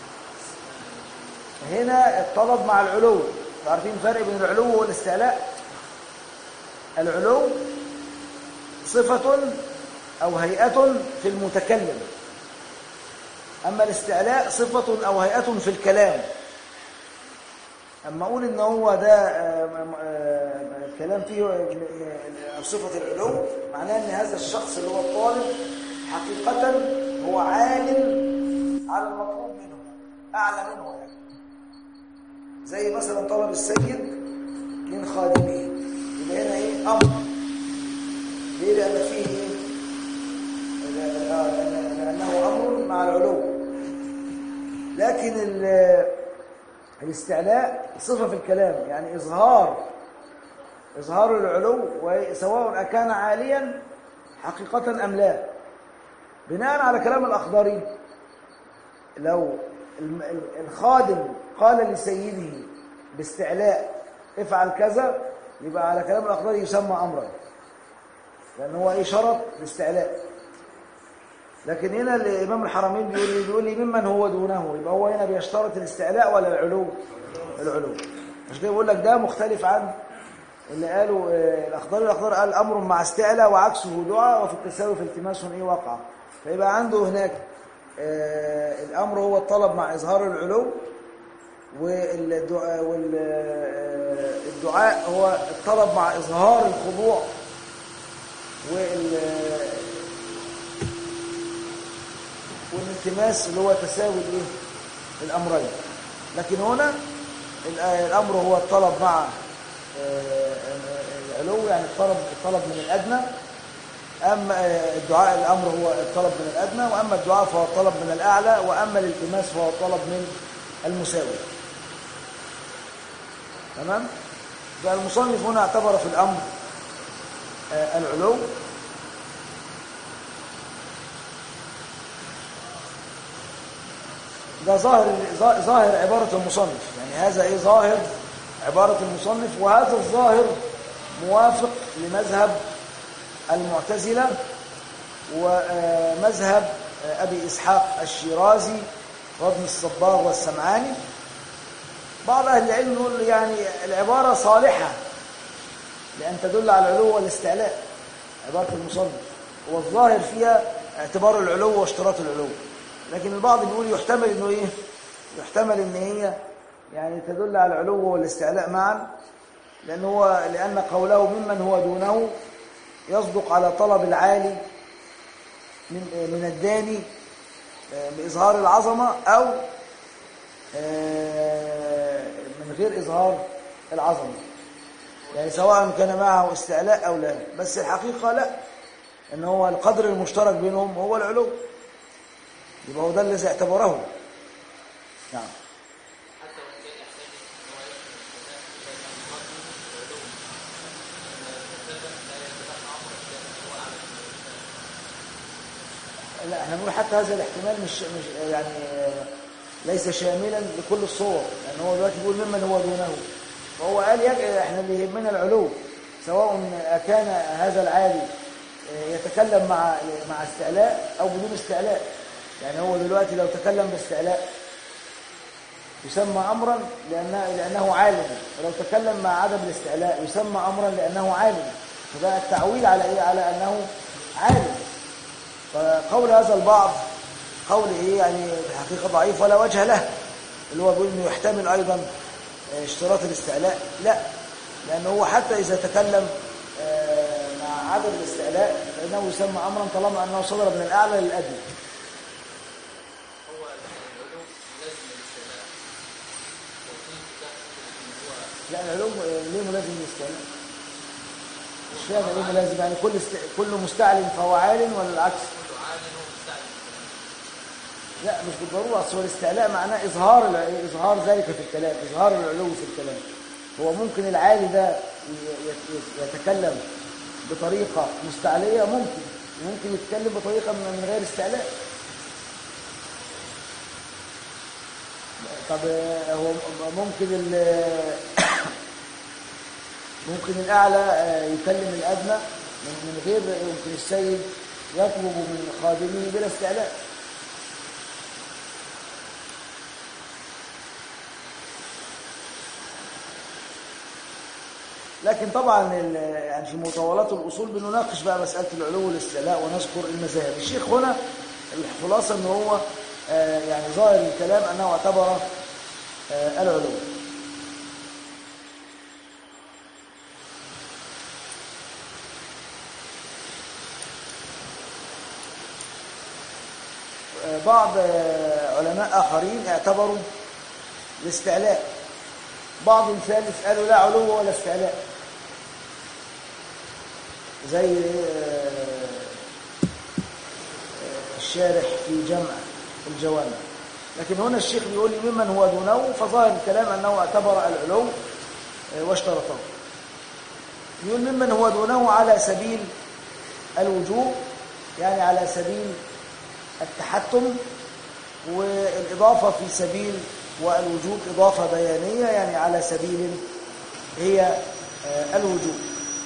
هنا الطلب مع العلو عارفين الفرق بين العلو والاستعلاء العلو صفة أو هيئة في المتكلم أما الاستعلاء صفة أو هيئة في الكلام أما أقول إن هو ده آه، آه، كلام فيه آه، صفة العلو معناه إن هذا الشخص اللي هو الطالب حقيقة هو عالم على المطلوب منه أعلى منه يعني زي مثلا طلب السيد من خادمه يبقى هنا ايه امر ليه لان فيه ايه لأن- آه، لأن- لانه امر مع العلو لكن ال- الاستعلاء صفه في الكلام يعني اظهار اظهار العلو وسواء اكان عاليا حقيقه ام لا بناء على كلام الاخضري لو الم- ال- الخادم قال لسيده باستعلاء افعل كذا يبقى على كلام الأخبار يسمى أمرا لأن هو إيه شرط الاستعلاء لكن هنا الإمام الحرمين بيقول لي بيقول لي ممن هو دونه يبقى هو هنا بيشترط الاستعلاء ولا العلو العلو مش كده بيقول لك ده مختلف عن اللي قالوا آه، الأخضر الأخضر قال أمر مع استعلاء وعكسه دعاء وفي التساوي في التماس إيه وقع فيبقى عنده هناك آه، الأمر هو الطلب مع إظهار العلو والدعاء والدعاء هو الطلب مع إظهار الخضوع وال والالتماس اللي هو تساوي الايه الامرين لكن هنا ال- الامر هو الطلب مع آه، العلو يعني الطلب الطلب من الادنى اما آه، الدعاء الامر هو الطلب من الادنى واما الدعاء فهو الطلب من الاعلى واما الالتماس فهو الطلب من المساوي تمام فالمصنف هنا اعتبر في الامر آه، العلو ده ظاهر ظا- ظاهر عبارة المصنف يعني هذا ايه ظاهر عبارة المصنف وهذا الظاهر موافق لمذهب المعتزلة ومذهب أبي إسحاق الشيرازي وابن الصباغ والسمعاني بعض أهل العلم يقول يعني العبارة صالحة لأن تدل على العلو والاستعلاء عبارة المصنف والظاهر فيها اعتبار العلو واشتراط العلو لكن البعض بيقول يحتمل انه ايه يحتمل ان هي يعني تدل على العلو والاستعلاء معا لأن هو لأن قوله ممن هو دونه يصدق على طلب العالي من من الداني بإظهار العظمة أو آه، من غير إظهار العظمة يعني سواء كان معه استعلاء أو لا بس الحقيقة لا إن هو القدر المشترك بينهم هو العلو يبقى هو ده الذي اعتبره نعم حتى وان كان يحتاج ان هو يفهم الكلام بين المرء والعلو ان المثبت لا يتبع امر لان هو اعلم من الانسان لا احنا بنقول حتى هذا الاحتمال مش مش يعني آه، ليس شاملا لكل الصور لان هو دلوقتي بيقول ممن هو دونه فهو قال يج... احنا اللي يهمنا العلو سواء كان هذا العالي آه، يتكلم مع مع استعلاء او بدون استعلاء يعني هو دلوقتي لو تكلم باستعلاء يسمى امرا لانه لانه عالم ولو تكلم مع عدم الاستعلاء يسمى امرا لانه عالم فبقى التعويل على ايه على انه عالم فقول هذا البعض قول ايه يعني في الحقيقه ضعيف ولا وجه له اللي هو بيقول انه يحتمل ايضا آه، اشتراط الاستعلاء لا لان هو حتى اذا تكلم آه، مع عدم الاستعلاء فانه يسمى امرا طالما انه صدر من الاعلى للادنى هو العلو لازم الاستعلاء وفي كتاب ان هو لا العلوم آه، ليه ملازم للاستعلاء مش فاهم ليه ملازم يعني كل است... كل مستعل فهو عال ولا العكس كله عالم ومستعلم لا مش بالضروره اصل هو الاستعلاء معناه اظهار الع- اظهار ذلك في الكلام اظهار العلو في الكلام هو ممكن العالي ده ي- ي- يتكلم بطريقه مستعليه ممكن ممكن يتكلم بطريقه من من غير استعلاء طب آه، هو م- ممكن ال ممكن الاعلى آه، يكلم الادنى من من غير ممكن السيد يطلب من خادمه بلا استعلاء لكن طبعا ال- يعني في مطولات الاصول بنناقش بقى مساله العلو والاستعلاء ونذكر المذاهب الشيخ هنا الخلاصه ان هو آه، يعني ظاهر الكلام انه اعتبر آه، العلو آه، بعض آه، علماء اخرين اعتبروا الاستعلاء بعض الثالث قالوا لا علو ولا استعلاء زي آه، آه، الشارح في جمع الجوامع لكن هنا الشيخ بيقول لي ممن هو دونه فظاهر الكلام انه اعتبر العلو آه، واشترطه يقول ممن هو دونه على سبيل الوجوب يعني على سبيل التحتم والإضافة في سبيل والوجوب إضافة بيانية يعني على سبيل هي آه، الوجوب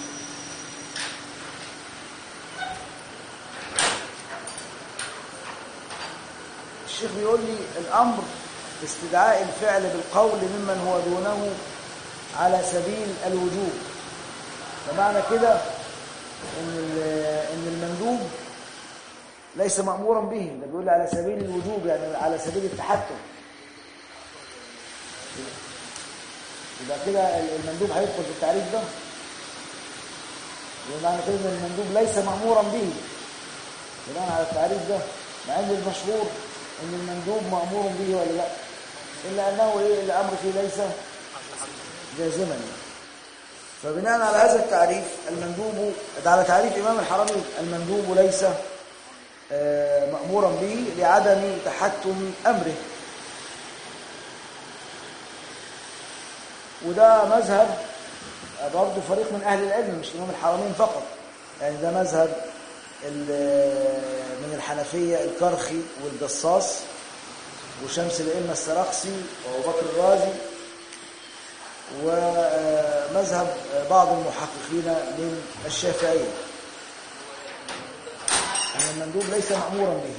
الشيخ بيقول لي الأمر استدعاء الفعل بالقول ممن هو دونه على سبيل الوجوب فمعنى كده إن ال- إن المندوب ليس مأمورا به ده بيقول على سبيل الوجوب يعني على سبيل التحتم يبقى كده المندوب هيدخل في التعريف ده يبقى معنى كده ان المندوب ليس مأمورا به بناء على التعريف ده مع ان المشهور ان المندوب مأمور به ولا لا الا انه ايه الامر فيه ليس جازما يعني. فبناء على هذا التعريف المندوب ده على تعريف امام الحرمين المندوب ليس آه، مأمورا به لعدم تحتم أمره وده مذهب برضه فريق من أهل العلم مش إمام الحرمين فقط يعني ده مذهب ال- من الحنفية الكرخي والجصاص وشمس الأئمة السرخسي وأبو بكر الرازي ومذهب بعض المحققين من الشافعية أن المندوب ليس مأمورا به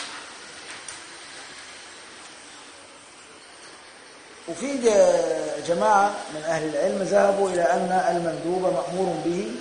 وفي ج- جماعة من أهل العلم ذهبوا إلى أن المندوب مأمور به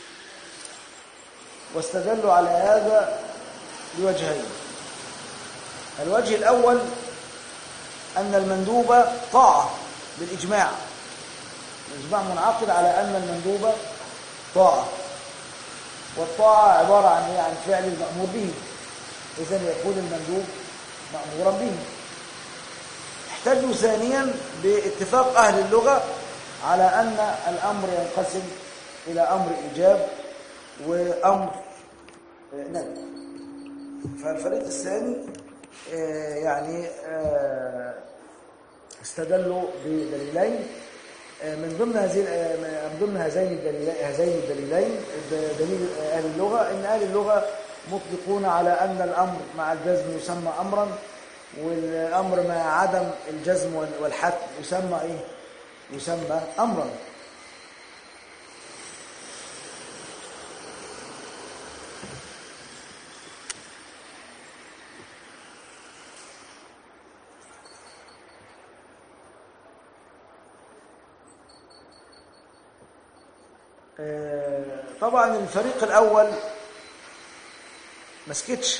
واستدلوا على هذا بوجهين الوجه الأول أن المندوب طاعة بالإجماع الإجماع منعقد على أن المندوب طاعة والطاعة عبارة عن إيه؟ عن فعل المأمور به إذن يكون المندوب مأمورا به احتجوا ثانيا باتفاق أهل اللغة على أن الأمر ينقسم إلى أمر إيجاب وأمر آه، ندب فالفريق الثاني آه، يعني آه، استدلوا بدليلين آه، من ضمن هذه آه، من ضمن هذين الدليلين هذين الدليلين د- دليل اهل اللغه ان اهل اللغه مطلقون على ان الامر مع الجزم يسمى امرا والامر مع عدم الجزم وال- والحتم يسمى ايه يسمى امرا آه، طبعا الفريق الاول ما سكتش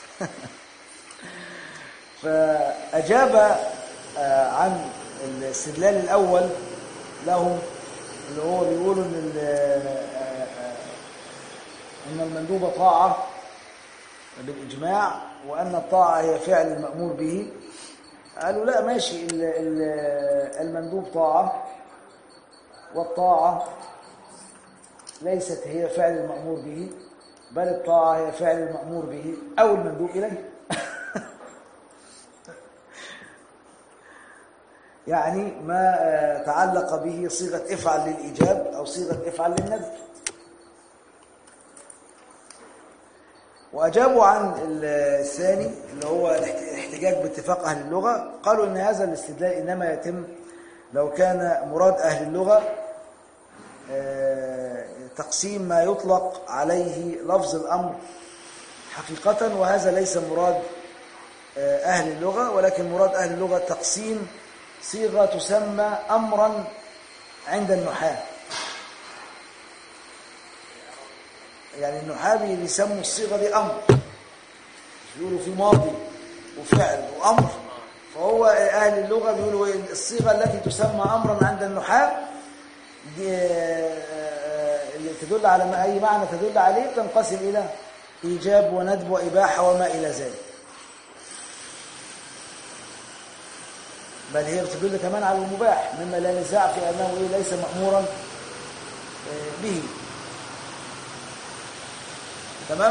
فاجاب آه، عن الاستدلال الاول لهم اللي هو بيقولوا ان ال- آه، آه، ان المندوب طاعه بالاجماع وان الطاعه هي فعل المامور به قالوا لا ماشي ال- ال- المندوب طاعه والطاعه ليست هي فعل المأمور به بل الطاعة هي فعل المأمور به أو المندوب إليه يعني ما آه، تعلق به صيغة افعل للإيجاب أو صيغة افعل للندب وأجابوا عن الثاني اللي هو الاحتجاج باتفاق أهل اللغة قالوا إن هذا الاستدلال إنما يتم لو كان مراد أهل اللغة آه، تقسيم ما يطلق عليه لفظ الأمر حقيقة وهذا ليس مراد آه، أهل اللغة ولكن مراد أهل اللغة تقسيم صيغة تسمى أمرا عند النحاة يعني النحاة بيسموا الصيغة دي أمر بيقولوا في ماضي وفعل وأمر فهو أهل اللغة بيقولوا إيه؟ الصيغة التي تسمى أمرا عند النحاة دي آه، اللي تدل على ما أي معنى تدل عليه تنقسم إلى إيجاب وندب وإباحة وما إلى ذلك بل هي بتدل كمان على المباح مما لا نزاع في أنه إيه ليس مأمورا آه، به تمام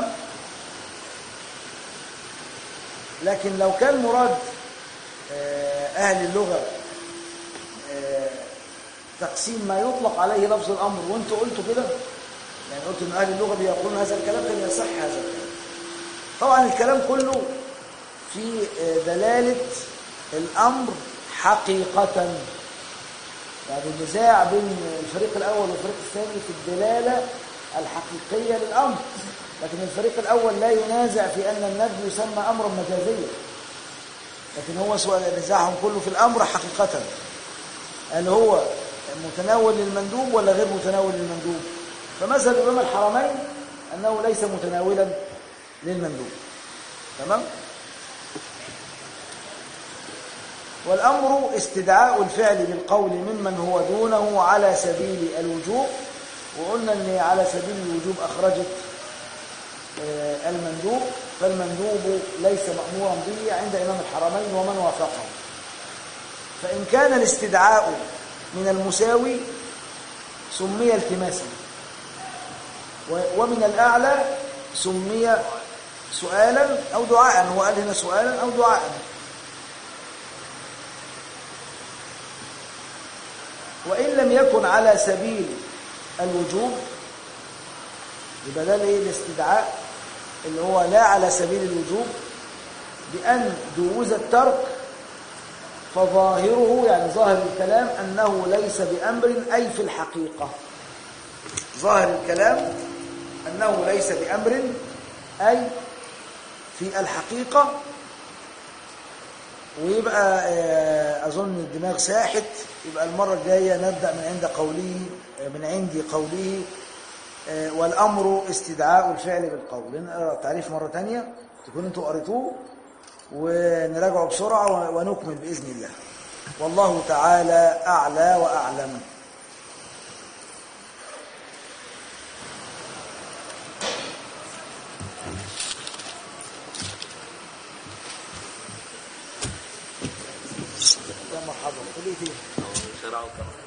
لكن لو كان مراد آه، أهل اللغة آه، تقسيم ما يطلق عليه لفظ الأمر وانتوا قلتوا كده يعني قلت ان أهل اللغة بيقولون هذا الكلام كان يصح هذا الكلام طبعا الكلام كله في آه، دلالة الأمر حقيقة يعني النزاع بين الفريق الأول والفريق الثاني في الدلالة الحقيقية للأمر لكن الفريق الأول لا ينازع في أن الندب يسمى أمرا مجازيا لكن هو سؤال نزاعهم كله في الأمر حقيقة هل هو متناول للمندوب ولا غير متناول للمندوب فمذهب إمام الحرمين أنه ليس متناولا للمندوب تمام والأمر استدعاء الفعل بالقول ممن هو دونه على سبيل الوجوب وقلنا أن على سبيل الوجوب أخرجت آه، المندوب فالمندوب ليس مأمورا به عند إمام الحرمين ومن وافقه فإن كان الاستدعاء من المساوي سمي التماسا و- ومن الأعلى سمي سؤالا أو دعاء هو قال هنا سؤالا أو دعاء وإن لم يكن على سبيل الوجوب يبقى ده الايه الاستدعاء اللي هو لا على سبيل الوجوب بأن جوز الترك فظاهره يعني ظاهر الكلام أنه ليس بأمر أي في الحقيقة ظاهر الكلام أنه ليس بأمر أي في الحقيقة ويبقى آه، أظن الدماغ ساحت يبقى المرة الجاية نبدأ من عند قوله آه، من عندي قوله آه، والأمر استدعاء الفعل بالقول نقرأ التعريف مرة تانية تكون انتوا قريتوه ونراجعه بسرعة و- ونكمل بإذن الله والله تعالى أعلى وأعلم خليه فيه أو شرعه كمان